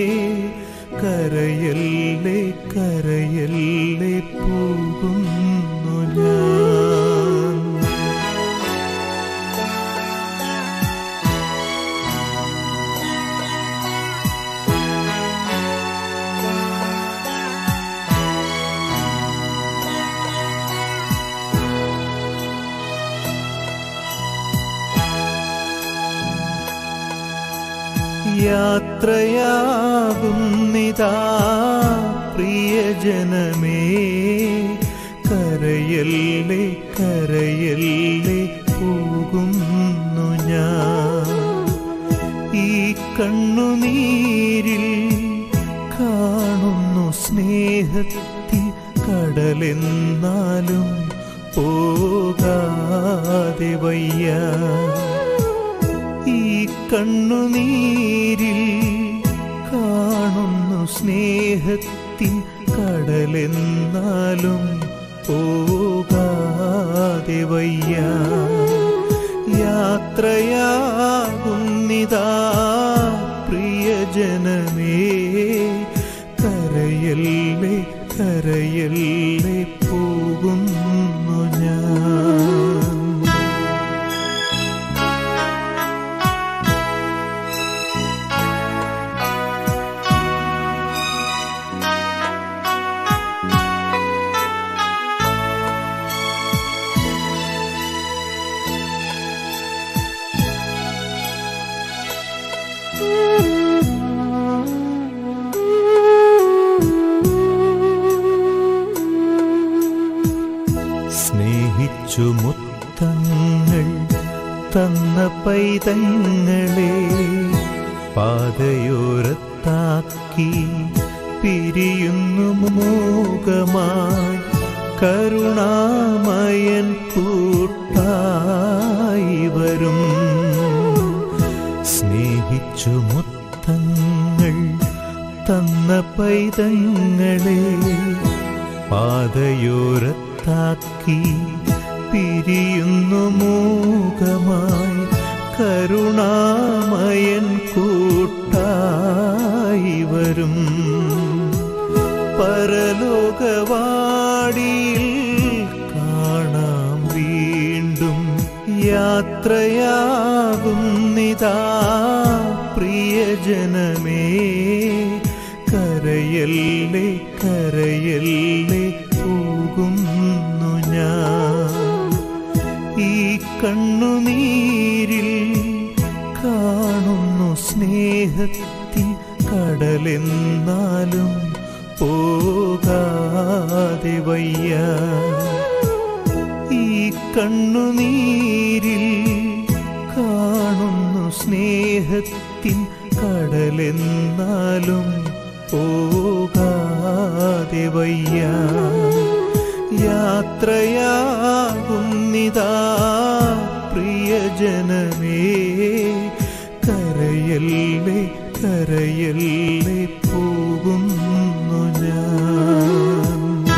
Speaker 1: കരയല്ലേ കരയല്ലേ പോകുന്നു ഞാൻ യാത്രയാകുന്നിതാ പ്രിയജനമേ കരയല്ലേ കരയല്ലേ പോകുന്നു ഞാൻ ഈ കണ്ണുനീരിൽ കാണുന്നു സ്നേഹത്തിൽ കടലെന്നാലും പോകാതെ വയ്യ ഈ കണ്ണുനീരിൽ കാണുന്നു സ്നേഹത്തിൻ കടലെന്നാലും പോകാതെ വയ്യ യാത്രയാകുന്നിതാ പ്രിയജനമേ കരയല്ലേ കരയല്ലേ പോകുന്നു ഞാൻ സ്നേഹിച്ചു മുത്തങ്ങൾ തന്ന പൈതങ്ങളെ പാതയോരത്താക്കി പിരിയുന്നു മൂകമായി കരുണാമയൻ കൂട്ടായി വരും സ്നേഹിച്ചു മുത്തങ്ങൾ തന്ന പൈതങ്ങളെ പാതയോരത്താക്കി പിരിയുന്നു മൂകമായി കരുണാമയൻ കൂട്ടായി വരും പരലോകവാടിയിൽ കാണാം വീണ്ടും യാത്രയാകുന്നിതാ പ്രിയജനമേ കരയല്ലേ കരയല്ലേ പോകുന്നു ഞാൻ ഈ കണ്ണുനീരിൽ കാണുന്നു സ്നേഹത്തിൻ കടലെന്നാലും പോകാതെ വയ്യ ഈ കണ്ണുനീരിൽ കാണുന്നു സ്നേഹത്തിൻ കടലെന്നാലും പോകാതെ വയ്യ യാത്രയാകുന്നിതാ പ്രിയജനമേ കരയല്ലേ കരയല്ലേ പോകുന്നു ഞാൻ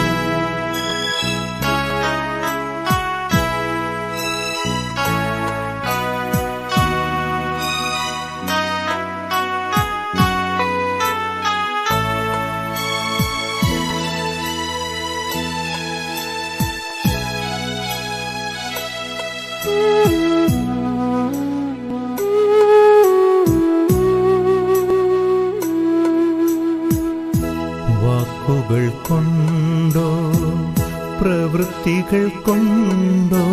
Speaker 1: വാക്കുകൾ കൊണ്ടോ പ്രവൃത്തികൾ കൊണ്ടോ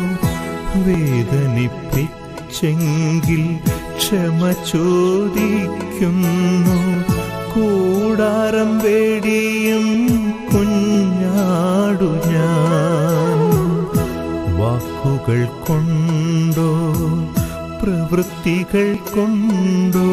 Speaker 1: വേദനിപ്പിച്ചെങ്കിൽ ക്ഷമ ചോദിക്കുന്നു കൂടാരം വേടിയും കുഞ്ഞാടു ഞാൻ വാ വാക്കുകൾ കൊണ്ടോ പ്രവൃത്തികൾ കൊണ്ടോ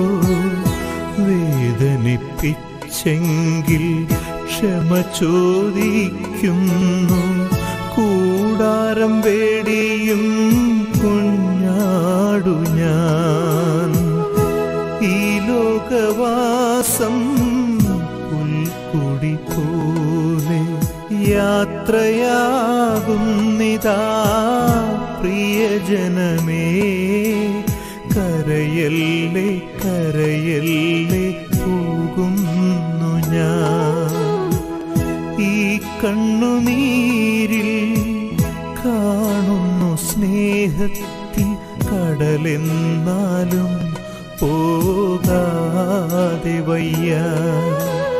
Speaker 1: വേദനിപ്പിച്ചെങ്കിൽ ക്ഷമ ചോദിക്കുന്നു കൂടാരം വേടിയും കുഞ്ഞാടു ഞാൻ ഈ ലോകവാസം പുൽക്കുടി പോലെ യാത്രയാകുന്നിതാ പ്രിയജനമേ കരയല്ലേ കരയല്ലേ പോകുന്നു ഞാൻ ഈ കണ്ണുനീരിൽ കാണുന്നു സ്നേഹത്തിൻ കടലെന്നാലും പോകാതെ വയ്യ